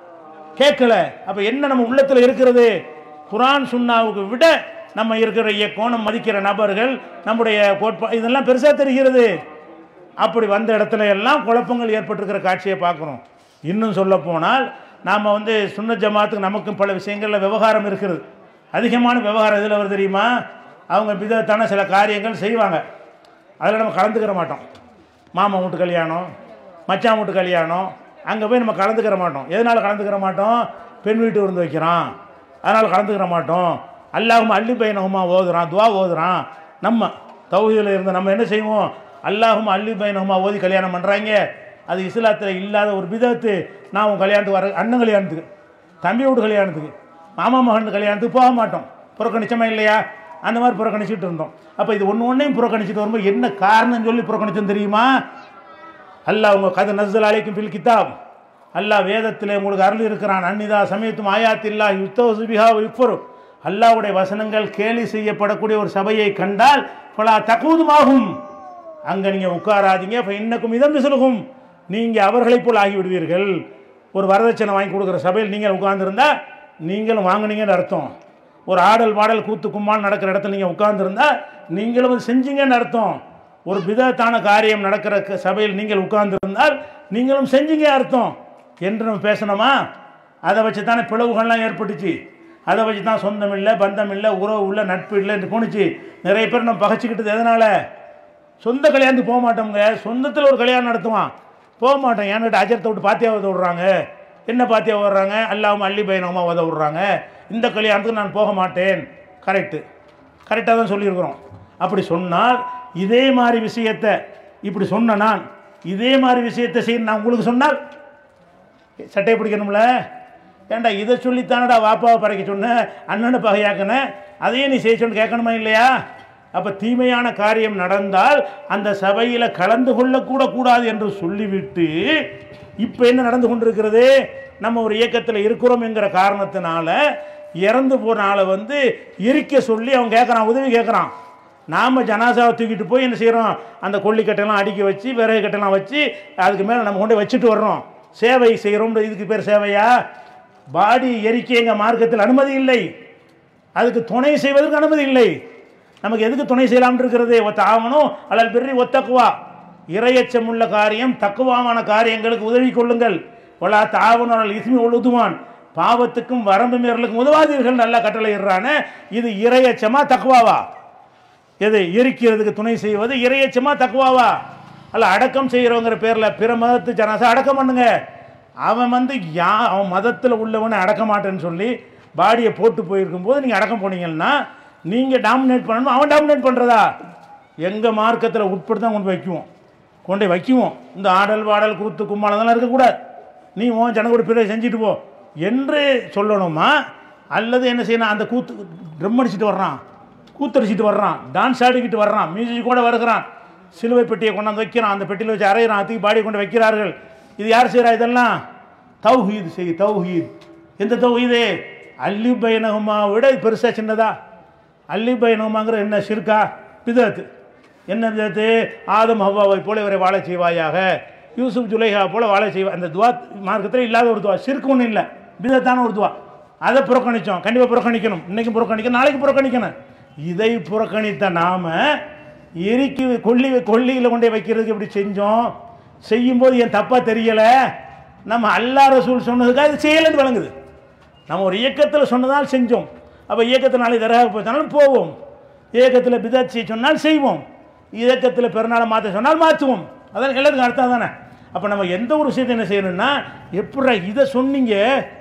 கேட்கல அப்போ என்ன நம்ம உள்ளத்தில் இருக்கிறது குரான் சுன்னாவுக்கு விட நம்ம இருக்கிற இயக்கம் நம்ம மதிக்கிற நபர்கள் நம்முடைய கோட்பா இதெல்லாம் பெருசாக தெரிகிறது அப்படி வந்த இடத்துல எல்லாம் குழப்பங்கள் ஏற்பட்டிருக்கிற காட்சியை பார்க்குறோம் இன்னும் சொல்ல போனால் நாம் வந்து சுன்ன ஜமாத்துக்கு நமக்கும் பல விஷயங்களில் விவகாரம் இருக்கிறது அதிகமான விவகாரம் எதில் வருது தெரியுமா அவங்க விதத்தான சில காரியங்கள் செய்வாங்க அதில் நம்ம கலந்துக்கிற மாட்டோம் மாமன் வீட்டு கல்யாணம் மச்சான் வீட்டு கல்யாணம் அங்கே போய் நம்ம கலந்துக்கிற மாட்டோம் எதனால் கலந்துக்கிற மாட்டோம் பெண் வீட்டு விருந்து வைக்கிறான் அதனால் கலந்துக்கிற மாட்டோம் அல்லாஹும் அள்ளி பையனகுமா ஓதுறான் துவா ஓதுறான் நம்ம தௌஹீதில் இருந்த நம்ம என்ன செய்வோம் அல்லாஹும் அள்ளி பையனகுமா ஓதி கல்யாணம் பண்ணுறாங்க அது இஸ்லாத்தில் இல்லாத ஒரு விதத்து நான் உன் கல்யாணத்துக்கு வர அண்ணன் கல்யாணத்துக்கு தம்பி வீட்டு கல்யாணத்துக்கு மாமா மகன் கல்யாணத்துக்கு போக மாட்டோம் புறக்கணிச்சமா இல்லையா அந்த மாதிரி புறக்கணிச்சிட்டு இருந்தோம் அப்போ இது ஒன்று ஒன்றையும் புறக்கணிச்சிட்டு வரும்போது என்ன காரணம் சொல்லி புறக்கணிச்சோம் தெரியுமா அல்லாஹ் உங்க கதை நஸ்ஸல் அலைக்கும் பில் கிதாப் அல்லாஹ் வேதத்திலே உங்களுக்கு அருள் இருக்கிறான் அன்னிதா சமயத்தும் ஆயாத்தில்லா யுத்தோசு பிஹா யுக்ஃபரு அல்லாஹ்வுடைய வசனங்கள் கேலி செய்யப்படக்கூடிய ஒரு சபையை கண்டால் பலா தகுதுமாகும் அங்கே நீங்கள் உட்காராதீங்க இப்போ இன்னக்கும் இதம் பிசலுகும் நீங்கள் அவர்களைப் போல் ஆகிவிடுவீர்கள் ஒரு வரதட்சணை வாங்கி கொடுக்குற சபையில் நீங்கள் உட்கார்ந்திருந்தா நீங்களும் வாங்குனீங்கன்னு அர்த்தம் ஒரு ஆடல் பாடல் கூத்து கும்மால் நடக்கிற இடத்துல நீங்கள் உட்கார்ந்திருந்தா நீங்களும் அது செஞ்சீங்கன்னு அர்த்தம் ஒரு விதத்தான காரியம் நடக்கிற க- சபையில் நீங்கள் உட்கார்ந்திருந்தால் நீங்களும் செஞ்சீங்க அர்த்தம் என்று நம்ம பேசணுமா அதை வச்சு தானே பிளவுகள்லாம் ஏற்பட்டுச்சு அதை வச்சு தான் சொந்தம் இல்லை பந்தம் இல்லை உறவு இல்லை நட்பு இல்லை என்று போணுச்சு நிறைய பேர் நம்ம பகைச்சிக்கிட்டது எதனால் சொந்த கல்யாணத்துக்கு போக மாட்டோங்க சொந்தத்தில் ஒரு கல்யாணம் நடத்துவான் போக மாட்டோம் ஏன்னுட்டு அஜரத்தை விட்டு பாத்தியா உத விடுறாங்க என்ன பாத்தியா விடுறாங்க அல்லாமல் அள்ளி பையனமா உத விடுறாங்க இந்த கல்யாணத்துக்கு நான் போக மாட்டேன் கரெக்டு கரெக்டாக தான் சொல்லியிருக்கிறோம் அப்படி சொன்னால் இதே மாதிரி விஷயத்தை இப்படி சொன்ன நான் இதே மாதிரி விஷயத்தை செய்ய நான் உங்களுக்கு சொன்னால் சட்டையை பிடிக்கணும்ல ஏன்டா இதை சொல்லித்தானடா வாப்பாவை பறைக்க சொன்னேன் அண்ணனை பகையாக்கினேன் அதையே நீ செய்ய சொல்லி கேட்கணுமா இல்லையா அப்போ தீமையான காரியம் நடந்தால் அந்த சபையில் கலந்து கொள்ளக்கூட கூடாது என்று சொல்லிவிட்டு இப்போ என்ன நடந்து கொண்டிருக்கிறது நம்ம ஒரு இயக்கத்தில் இருக்கிறோம் என்கிற காரணத்தினால இறந்து போன ஆளை வந்து எரிக்க சொல்லி அவன் கேட்குறான் உதவி கேட்குறான் நாம் ஜனாசாவை தூக்கிட்டு போய் என்ன செய்கிறோம் அந்த கொல்லிக்கட்டையெல்லாம் அடுக்கி வச்சு விறகு கட்டையெல்லாம் வச்சு அதுக்கு மேலே நம்ம கொண்டு போய் வச்சுட்டு வர்றோம் சேவை செய்கிறோம் இதுக்கு பேர் சேவையா பாடி எரிக்க எங்கள் மார்க்கத்தில் அனுமதி இல்லை அதுக்கு துணை செய்வதற்கு அனுமதி இல்லை நமக்கு எதுக்கு துணை செய்யலாம்னு இருக்கிறது ஒத்த ஆகணும் அல்லல் பெரிய ஒத்தக்குவா இரையச்சம் உள்ள காரியம் தக்குவாமான காரியங்களுக்கு உதவி கொள்ளுங்கள் ஒலா தாவனால் இஸ்மி உழுதுவான் பாவத்துக்கும் வரம்பு மீறலுக்கும் உதவாதீர்கள் நல்லா கட்டளை இடுறானே இது இரையச்சமா தக்குவாவா எது எரிக்கிறதுக்கு துணை செய்வது இரையச்சமா தக்குவாவா அல்ல அடக்கம் செய்கிறவங்கிற பேரில் பிற மதத்து ஜனாசா அடக்கம் பண்ணுங்க அவன் வந்து யா அவன் மதத்தில் உள்ளவனை அடக்க மாட்டேன்னு சொல்லி பாடியை போட்டு போயிருக்கும் போது நீங்கள் அடக்கம் போனீங்கன்னா நீங்கள் டாமினேட் பண்ணணும் அவன் டாமினேட் பண்ணுறதா எங்கள் மார்க்கத்தில் உட்பட்டு தான் கொண்டு போய் வைக்குவோம் கொண்டு போய் வைக்குவோம் இந்த ஆடல் பாடல் கூத்து கும்மாளதெல்லாம் இருக்கக்கூடாது நீ உன் ஜனக்கூட பிறகு செஞ்சுட்டு போ என்று சொல்லணுமா அல்லது என்ன செய்யணும் அந்த கூத்து ட்ரம் அடிச்சுட்டு வர்றான் கூத்தடிச்சிட்டு வர்றான் டான்ஸ் ஆடிக்கிட்டு வர்றான் மியூசிக் கூட வருகிறான் சிலுவை பெட்டியை கொண்டாந்து வைக்கிறான் அந்த பெட்டியில் வச்சு அரைகிறான் தூக்கி பாடி கொண்டு வைக்கிறார்கள் இது யார் செய்கிறா இதெல்லாம் தௌஹீத் செய் தௌஹீத் எந்த தௌஹீது அல்லி பைனகுமா விட இது பெருசா சின்னதா அல்லி பைனகுமாங்கிற என்ன ஷிர்கா பிதத்து என்ன பிதத்து ஆதம் ஹவ்வாவை போல இவரை வாழ செய்வாயாக யூசுப் ஜுலைஹா போல வாழ செய்வா அந்த துவா மார்க்கத்தில் இல்லாத ஒரு துவா ஷிர்க்கு ஒன்றும் இல்லை பிதத்தான ஒரு துவா அதை புறக்கணித்தோம் கண்டிப்பாக புறக்கணிக்கணும் இன்னைக்கு புறக்கணிக்கணும் நாளைக்கு புறக்கணிக்கணும் இதை புறக்கணித்த நாம எரிக்கி கொல்லி கொல்லியில் கொண்டு போய் வைக்கிறதுக்கு இப்படி செஞ்சோம் செய்யும்போது என் தப்பாக தெரியலை நம்ம அல்லா ரசூல் சொன்னதுக்காக இது செய்யலைன்னு வழங்குது நம்ம ஒரு இயக்கத்தில் சொன்னதால் செஞ்சோம் அப்போ இயக்கத்தில் நாளைக்கு தரகாக போச்சாலும் போவோம் இயக்கத்தில் பிதாத் செய்ய சொன்னால் செய்வோம் இயக்கத்தில் பெருநாளை மாற்ற சொன்னால் மாற்றுவோம் அதான் எல்லாத்துக்கும் அர்த்தம் தானே அப்போ நம்ம எந்த ஒரு விஷயத்தை என்ன செய்யணும்னா எப்படா இதை சொன்னீங்க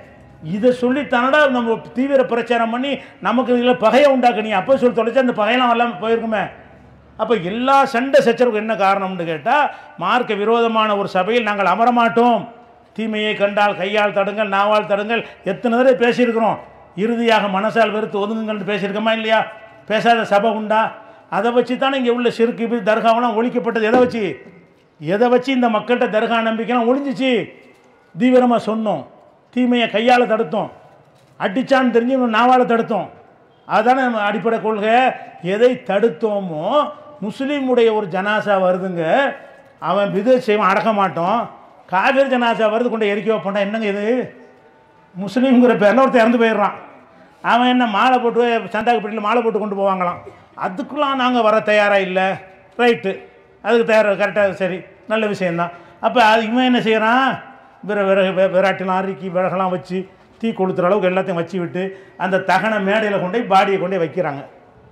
இதை சொல்லித்தானடா நம்ம தீவிர பிரச்சாரம் பண்ணி நமக்கு இதில் பகையை உண்டாக்குனீங்க அப்போ சொல்லி தொலைச்சா அந்த பகையெல்லாம் வரலாமல் போயிருக்குமே அப்போ எல்லா சண்டை சச்சரவுக்கு என்ன காரணம்னு கேட்டால் மார்க்க விரோதமான ஒரு சபையில் நாங்கள் அமரமாட்டோம் தீமையை கண்டால் கையால் தடுங்கள் நாவால் தடுங்கள் எத்தனை தடவை பேசியிருக்கிறோம் இறுதியாக மனசால் வெறுத்து ஒதுங்குங்கள்னு பேசியிருக்கோமா இல்லையா பேசாத சபை உண்டா அதை வச்சு தானே இங்கே உள்ள சிறுக்கு இப்படி தர்காவெல்லாம் ஒழிக்கப்பட்டது எதை வச்சு எதை வச்சு இந்த மக்கள்கிட்ட தர்கா நம்பிக்கைலாம் ஒழிஞ்சிச்சு தீவிரமாக சொன்னோம் தீமையை கையால் தடுத்தோம் அடிச்சான்னு தெரிஞ்சு இவன் நாவால் தடுத்தோம் அதுதானே நம்ம அடிப்படை கொள்கை எதை தடுத்தோமோ முஸ்லீமுடைய ஒரு ஜனாசா வருதுங்க அவன் வித செய்வான் அடக்க மாட்டோம் காவிரி ஜனாசா வருது கொண்டு எரிக்க வைப்போண்டா என்னங்க இது முஸ்லீம்ங்கிற பேரில் ஒருத்தர் இறந்து போயிடுறான் அவன் என்ன மாலை போட்டு சந்தாக்குப்பட்டியில் மாலை போட்டு கொண்டு போவாங்களாம் அதுக்கெல்லாம் நாங்கள் வர தயாராக இல்லை ரைட்டு அதுக்கு தயாராக கரெக்டாக சரி நல்ல விஷயந்தான் அப்போ அது இவன் என்ன செய்கிறான் விர விறகு வி- விராட்டெல்லாம் அறுக்கி விறகெல்லாம் வச்சு தீ கொளுத்துற அளவுக்கு எல்லாத்தையும் வச்சு விட்டு அந்த தகன மேடையில் கொண்டு போய் பாடியை கொண்டு போய் வைக்கிறாங்க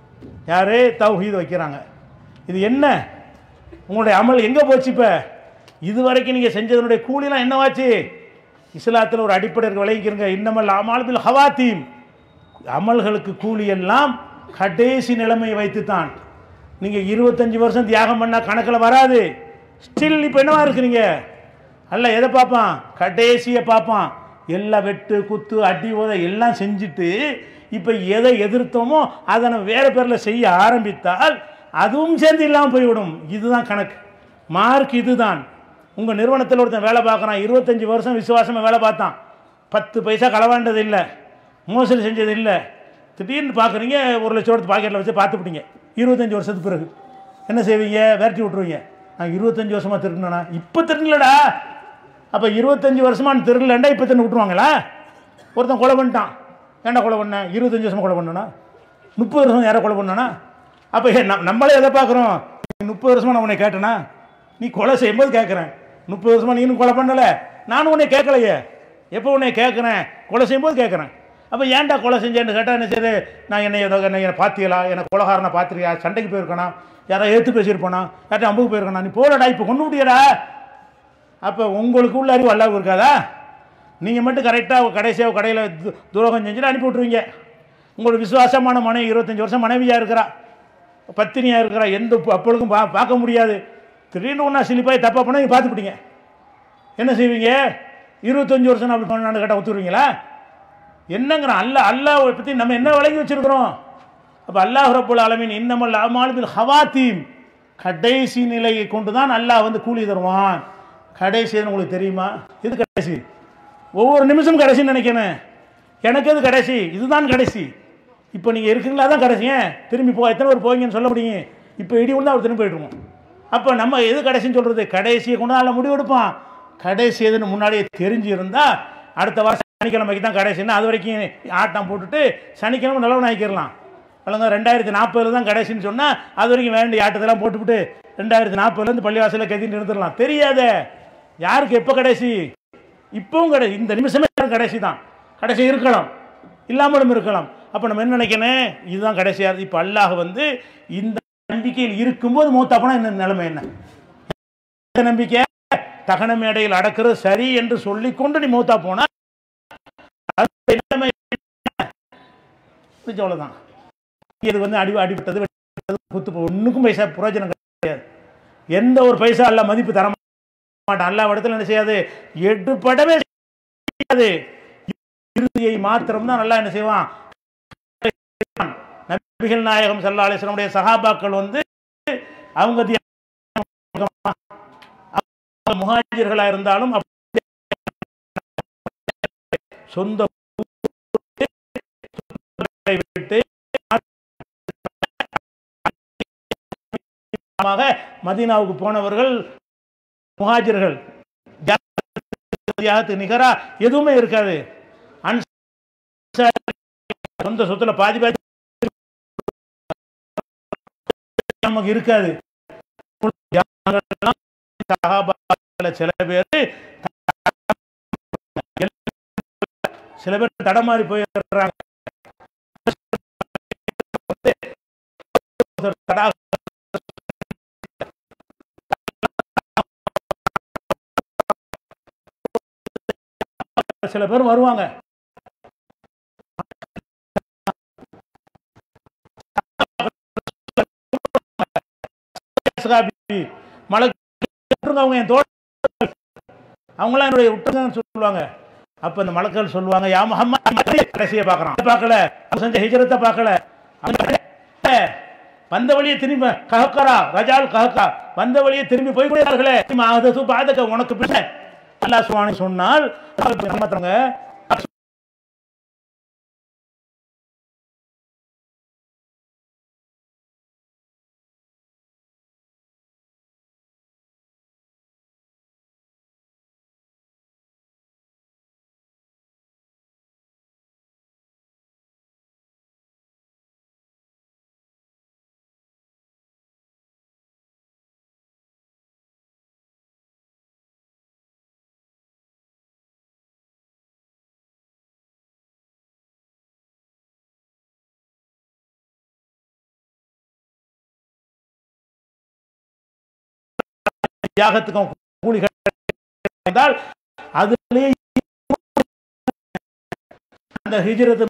யாரே தௌஹீத் வைக்கிறாங்க இது என்ன உங்களுடைய அமல் எங்கே போச்சு இப்போ இது வரைக்கும் நீங்கள் செஞ்சதனுடைய கூலிலாம் என்னவாச்சு இஸ்லாத்தில் ஒரு அடிப்படை இருக்கு விளைவிக்கிறங்க இன்னமல் அமால் ஹவாத்தீம் அமல்களுக்கு கூலி எல்லாம் கடைசி நிலைமையை வைத்து தான் நீங்கள் இருபத்தஞ்சி வருஷம் தியாகம் பண்ணால் கணக்கில் வராது ஸ்டில் இப்போ என்னவா இருக்கிறீங்க அல்ல எதை பார்ப்பான் கடைசியை பார்ப்பான் எல்லா வெட்டு குத்து அடி உத எல்லாம் செஞ்சுட்டு இப்போ எதை எதிர்த்தோமோ அதை நம்ம வேறு பேரில் செய்ய ஆரம்பித்தால் அதுவும் சேர்ந்து இல்லாமல் போய்விடும் இதுதான் கணக்கு மார்க் இதுதான் உங்கள் நிறுவனத்தில் ஒருத்தன் வேலை பார்க்குறான் இருபத்தஞ்சி வருஷம் விசுவாசமாக வேலை பார்த்தான் பத்து பைசா களவாண்டது இல்லை மோசடி செஞ்சது இல்லை திடீர்னு பார்க்குறீங்க ஒரு லட்சம் எடுத்து பாக்கெட்டில் வச்சு பார்த்துப்பிட்டீங்க இருபத்தஞ்சி வருஷத்துக்கு பிறகு என்ன செய்வீங்க விரட்டி விட்ருவீங்க நான் இருபத்தஞ்சி வருஷமாக திருடினேண்ணா இப்போ திருடலடா அப்போ இருபத்தஞ்சி வருஷமாக திருடலண்டா இப்போ திரும்ப விட்ருவாங்களா ஒருத்தன் கொலை பண்ணிட்டான் ஏன்டா கொலை பண்ண இருபத்தஞ்சி வருஷமா கொலை பண்ணனா முப்பது வருஷம் யாரை கொலை பண்ணனா அப்போ நம்மளே எதை பார்க்குறோம் முப்பது வருஷமா நான் உன்னை கேட்டேனா நீ கொலை செய்யும்போது கேட்குறேன் முப்பது வருஷமா நீனும் கொலை பண்ணலை நானும் உன்னை கேட்கலையே எப்போ உன்னை கேட்குறேன் கொலை செய்யும்போது கேட்குறேன் அப்போ ஏன்டா கொலை செஞ்சேன்னு கேட்டால் என்ன செய்யுது நான் என்னை ஏதோ என்னை என்னை பாத்தியலா என்னை கொலகாரனை பார்த்துருக்கியா சண்டைக்கு போயிருக்கனா யாராவது ஏற்று பேசியிருப்பானா யார்ட்ட அம்புக்கு போயிருக்கனா நீ போலடா இப்போ கொண்டு விட்டியடா அப்போ உங்களுக்கு உள்ள அறிவு அல்லாவுக்கு இருக்காதா நீங்கள் மட்டும் கரெக்டாக கடைசியாக கடையில் து- துரோகம் செஞ்சுட்டு அனுப்பி விட்ருவீங்க உங்களோட விசுவாசமான மனைவி இருபத்தஞ்சி வருஷம் மனைவியாக இருக்கிறா பத்தினியாக இருக்கிறா எந்த ப- அப்பொழுதும் பா பார்க்க முடியாது திடீர்னு ஒன்றா சிலிப்பாய் தப்பாக பண்ண நீங்கள் பார்த்துப்பிட்டீங்க என்ன செய்வீங்க இருபத்தஞ்சி வருஷம் அப்படி பண்ணான்னு கேட்டால் ஒத்துருவீங்களா என்னங்கிறான் அல்ல அல்லாஹ்வை பற்றி நம்ம என்ன விளங்கி வச்சிருக்கிறோம் அப்போ அல்லாஹ் ரப்புல் ஆலமீன் இன்னமல் அமாலுபில் ஹவாத்தீம் கடைசி நிலையை கொண்டு தான் அல்லாஹ் வந்து கூலி தருவான் கடைசி எதுன்னு உங்களுக்கு தெரியுமா இது கடைசி ஒவ்வொரு நிமிஷம் கடைசின்னு நினைக்கிறேன் எனக்கு எது கடைசி இதுதான் கடைசி இப்போ நீங்கள் இருக்கீங்களா தான் கடைசிங்க திரும்பி போ எத்தனை பேர் போவீங்கன்னு சொல்ல முடியும் இப்போ இடி விழுந்தா அவர் திரும்பி போயிட்டுருவோம் அப்போ நம்ம எது கடைசின்னு சொல்கிறது கடைசியை கொண்டு நாளில் முடிவு எடுப்பான் கடைசி எதுன்னு முன்னாடியே தெரிஞ்சு இருந்தால் அடுத்த வாரம் சனிக்கிழமைக்கு தான் கடைசின்னா அது வரைக்கும் ஆட்டம் போட்டுட்டு சனிக்கிழமை நல்லவன் ஆக்கிடலாம் வழங்க ரெண்டாயிரத்தி நாற்பதுல தான் கடைசின்னு சொன்னால் அது வரைக்கும் வேண்டிய ஆட்டத்தெல்லாம் போட்டுவிட்டு ரெண்டாயிரத்தி நாற்பதுலேருந்து பள்ளிவாசலில் கத்தி நிறுத்திடலாம் தெரியாதே யாருக்கு எப்போ கடைசி இப்பவும் கடைசி இந்த நிமிஷமே கடைசி தான் கடைசி இருக்கலாம் இல்லாமலும் இருக்கலாம் அப்போ நம்ம என்ன நினைக்கணும் இதுதான் கடைசியாக இப்போ அல்லாஹ் வந்து இந்த நம்பிக்கையில் இருக்கும்போது மூத்தாப்பனா என்ன நிலைமை என்ன இந்த நம்பிக்கை தகன மேடையில் அடக்கிறது சரி என்று சொல்லிக்கொண்டு நீ மூத்தா போனா அடுத்த நிலைமை என்ன? இது அவ்வளவுதான் இது வந்து அடி அடிபட்டது வெட்டது, குத்து ஒன்றுக்கும் பைசா பிரயோஜனம் கிடையாது எந்த ஒரு பைசா அல்ல மதிப்பு தர மாட்டான் அல்லா இடத்துல என்ன செய்யாது எடுபடவே செய்யாது இறுதியை மாத்திரம் தான் நல்லா என்ன செய்வான் நபிகள் நாயகம் சல்லா அலிஸ்லமுடைய சஹாபாக்கள் வந்து அவங்க தியாகம் அவங்க முஹாஜிர்களா இருந்தாலும் அப்படியே சொந்த ஊரை விட்டு மதீனாவுக்கு போனவர்கள் முஹாஜிர்கள் தியாகத்துக்கு நிகரா எதுவுமே இருக்காது அன்சாரி சொந்த சொத்துல பாதி பாதி நமக்கு இருக்காது சஹாபாக்கள சில பேர் சில பேர் தடமாறி போயிடுறாங்க தடா சில பேர் வருவாங்க சகாபி, மலக்கு அவங்க என் தோழ அவங்களாம் என்னுடைய விட்டுதான் சொல்லுவாங்க அப்ப இந்த மலக்கள் சொல்லுவாங்க யா முஹம்மது கடைசியை பார்க்கறான் பார்க்கல அவங்க செஞ்ச ஹிஜரத்தை பார்க்கல அவங்க வந்த வழியை திரும்பி கஹக்கரா ரஜால் கஹக்கா வந்த வழியை திரும்பி போய் கூடார்களே மாதத்து பாதக உனக்கு பின்ன அல்லாஹ் சுவானி சொன்னால் அவங்க தியாகத்துக்கும் கூலி கிடைத்தால் அதுலேயே அந்த ஹிஜ்ரத்து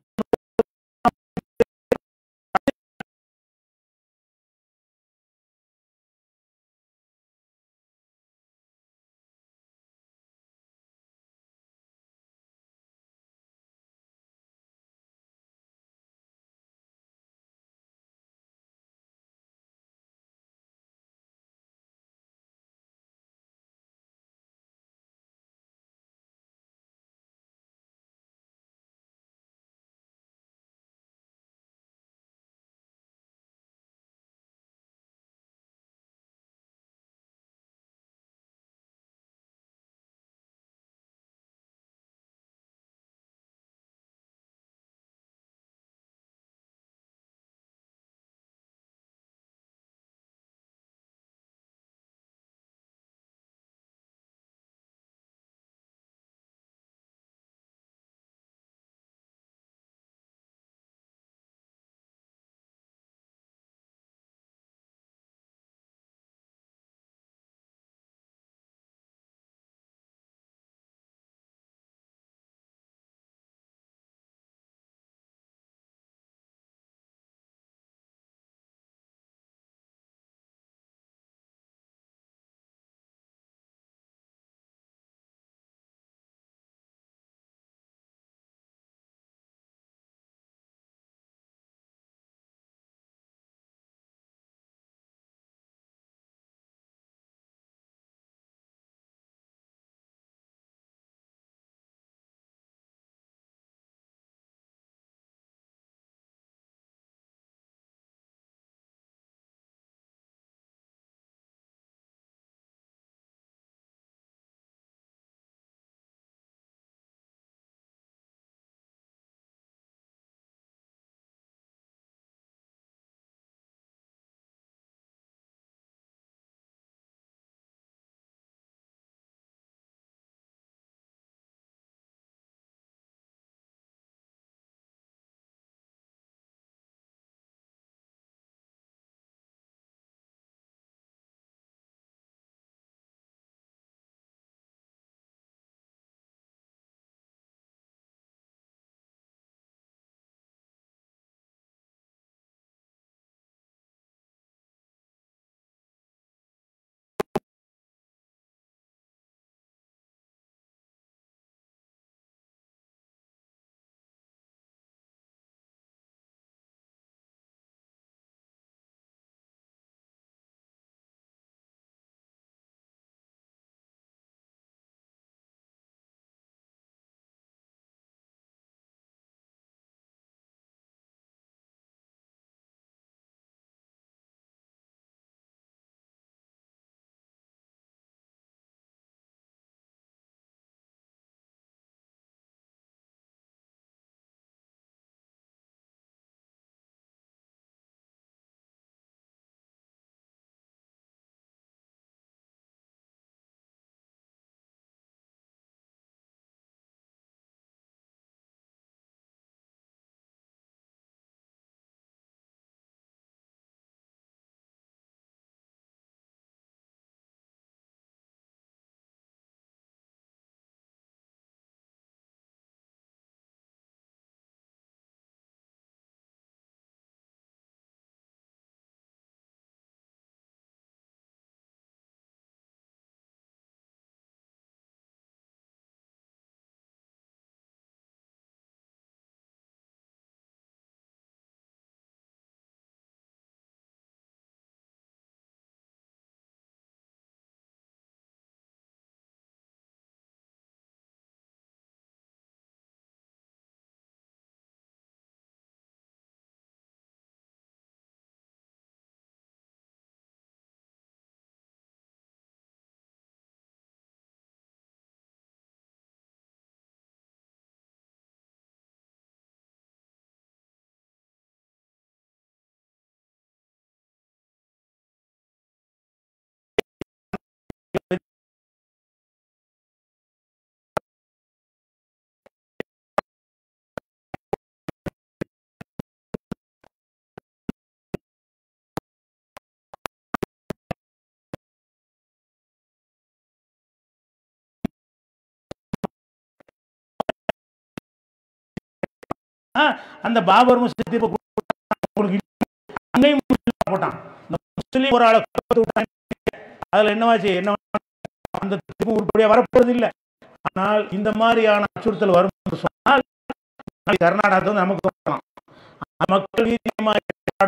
அந்த பாபர் மசூதி இப்ப உங்களுக்கு இல்ல. அங்கேயும் முஸ்லீம் போட்டான் இந்த முஸ்லீம் ஒரு ஆளை கோபத்தை விட்டாங்க. அதுல என்னவாச்சு என்ன அந்த தீர்ப்பு உருப்படியாக வரப்போறது இல்லை ஆனால் இந்த மாதிரியான அச்சுறுத்தல் வரும் என்று சொன்னால் நாளைக்கு கர்நாடகத்தில் வந்து நமக்கு வரலாம் மக்கள் வீரியமாக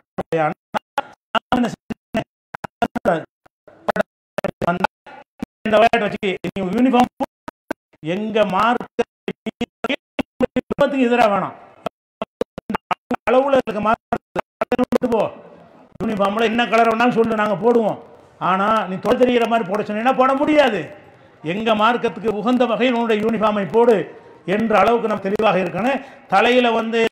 என்ன செய்யணும்? வந்தா இந்த விளையாட்டு வச்சு நீ யூனிஃபார்ம் எங்க மார்க்கத்துக்கு எதிராக வேணாம் அளவுல இருக்க மார்க் போ யூனிஃபார்ம்ல என்ன கலர் வேணாலும் சொல்லு நாங்க போடுவோம் ஆனா நீ தொலை தெரிகிற மாதிரி போட சொன்னீங்கன்னா போட முடியாது எங்க மார்க்கத்துக்கு உகந்த வகையில் உன்னுடைய யூனிஃபார்மை போடு என்ற அளவுக்கு நம்ம தெளிவாக இருக்கணும் தலையில வந்து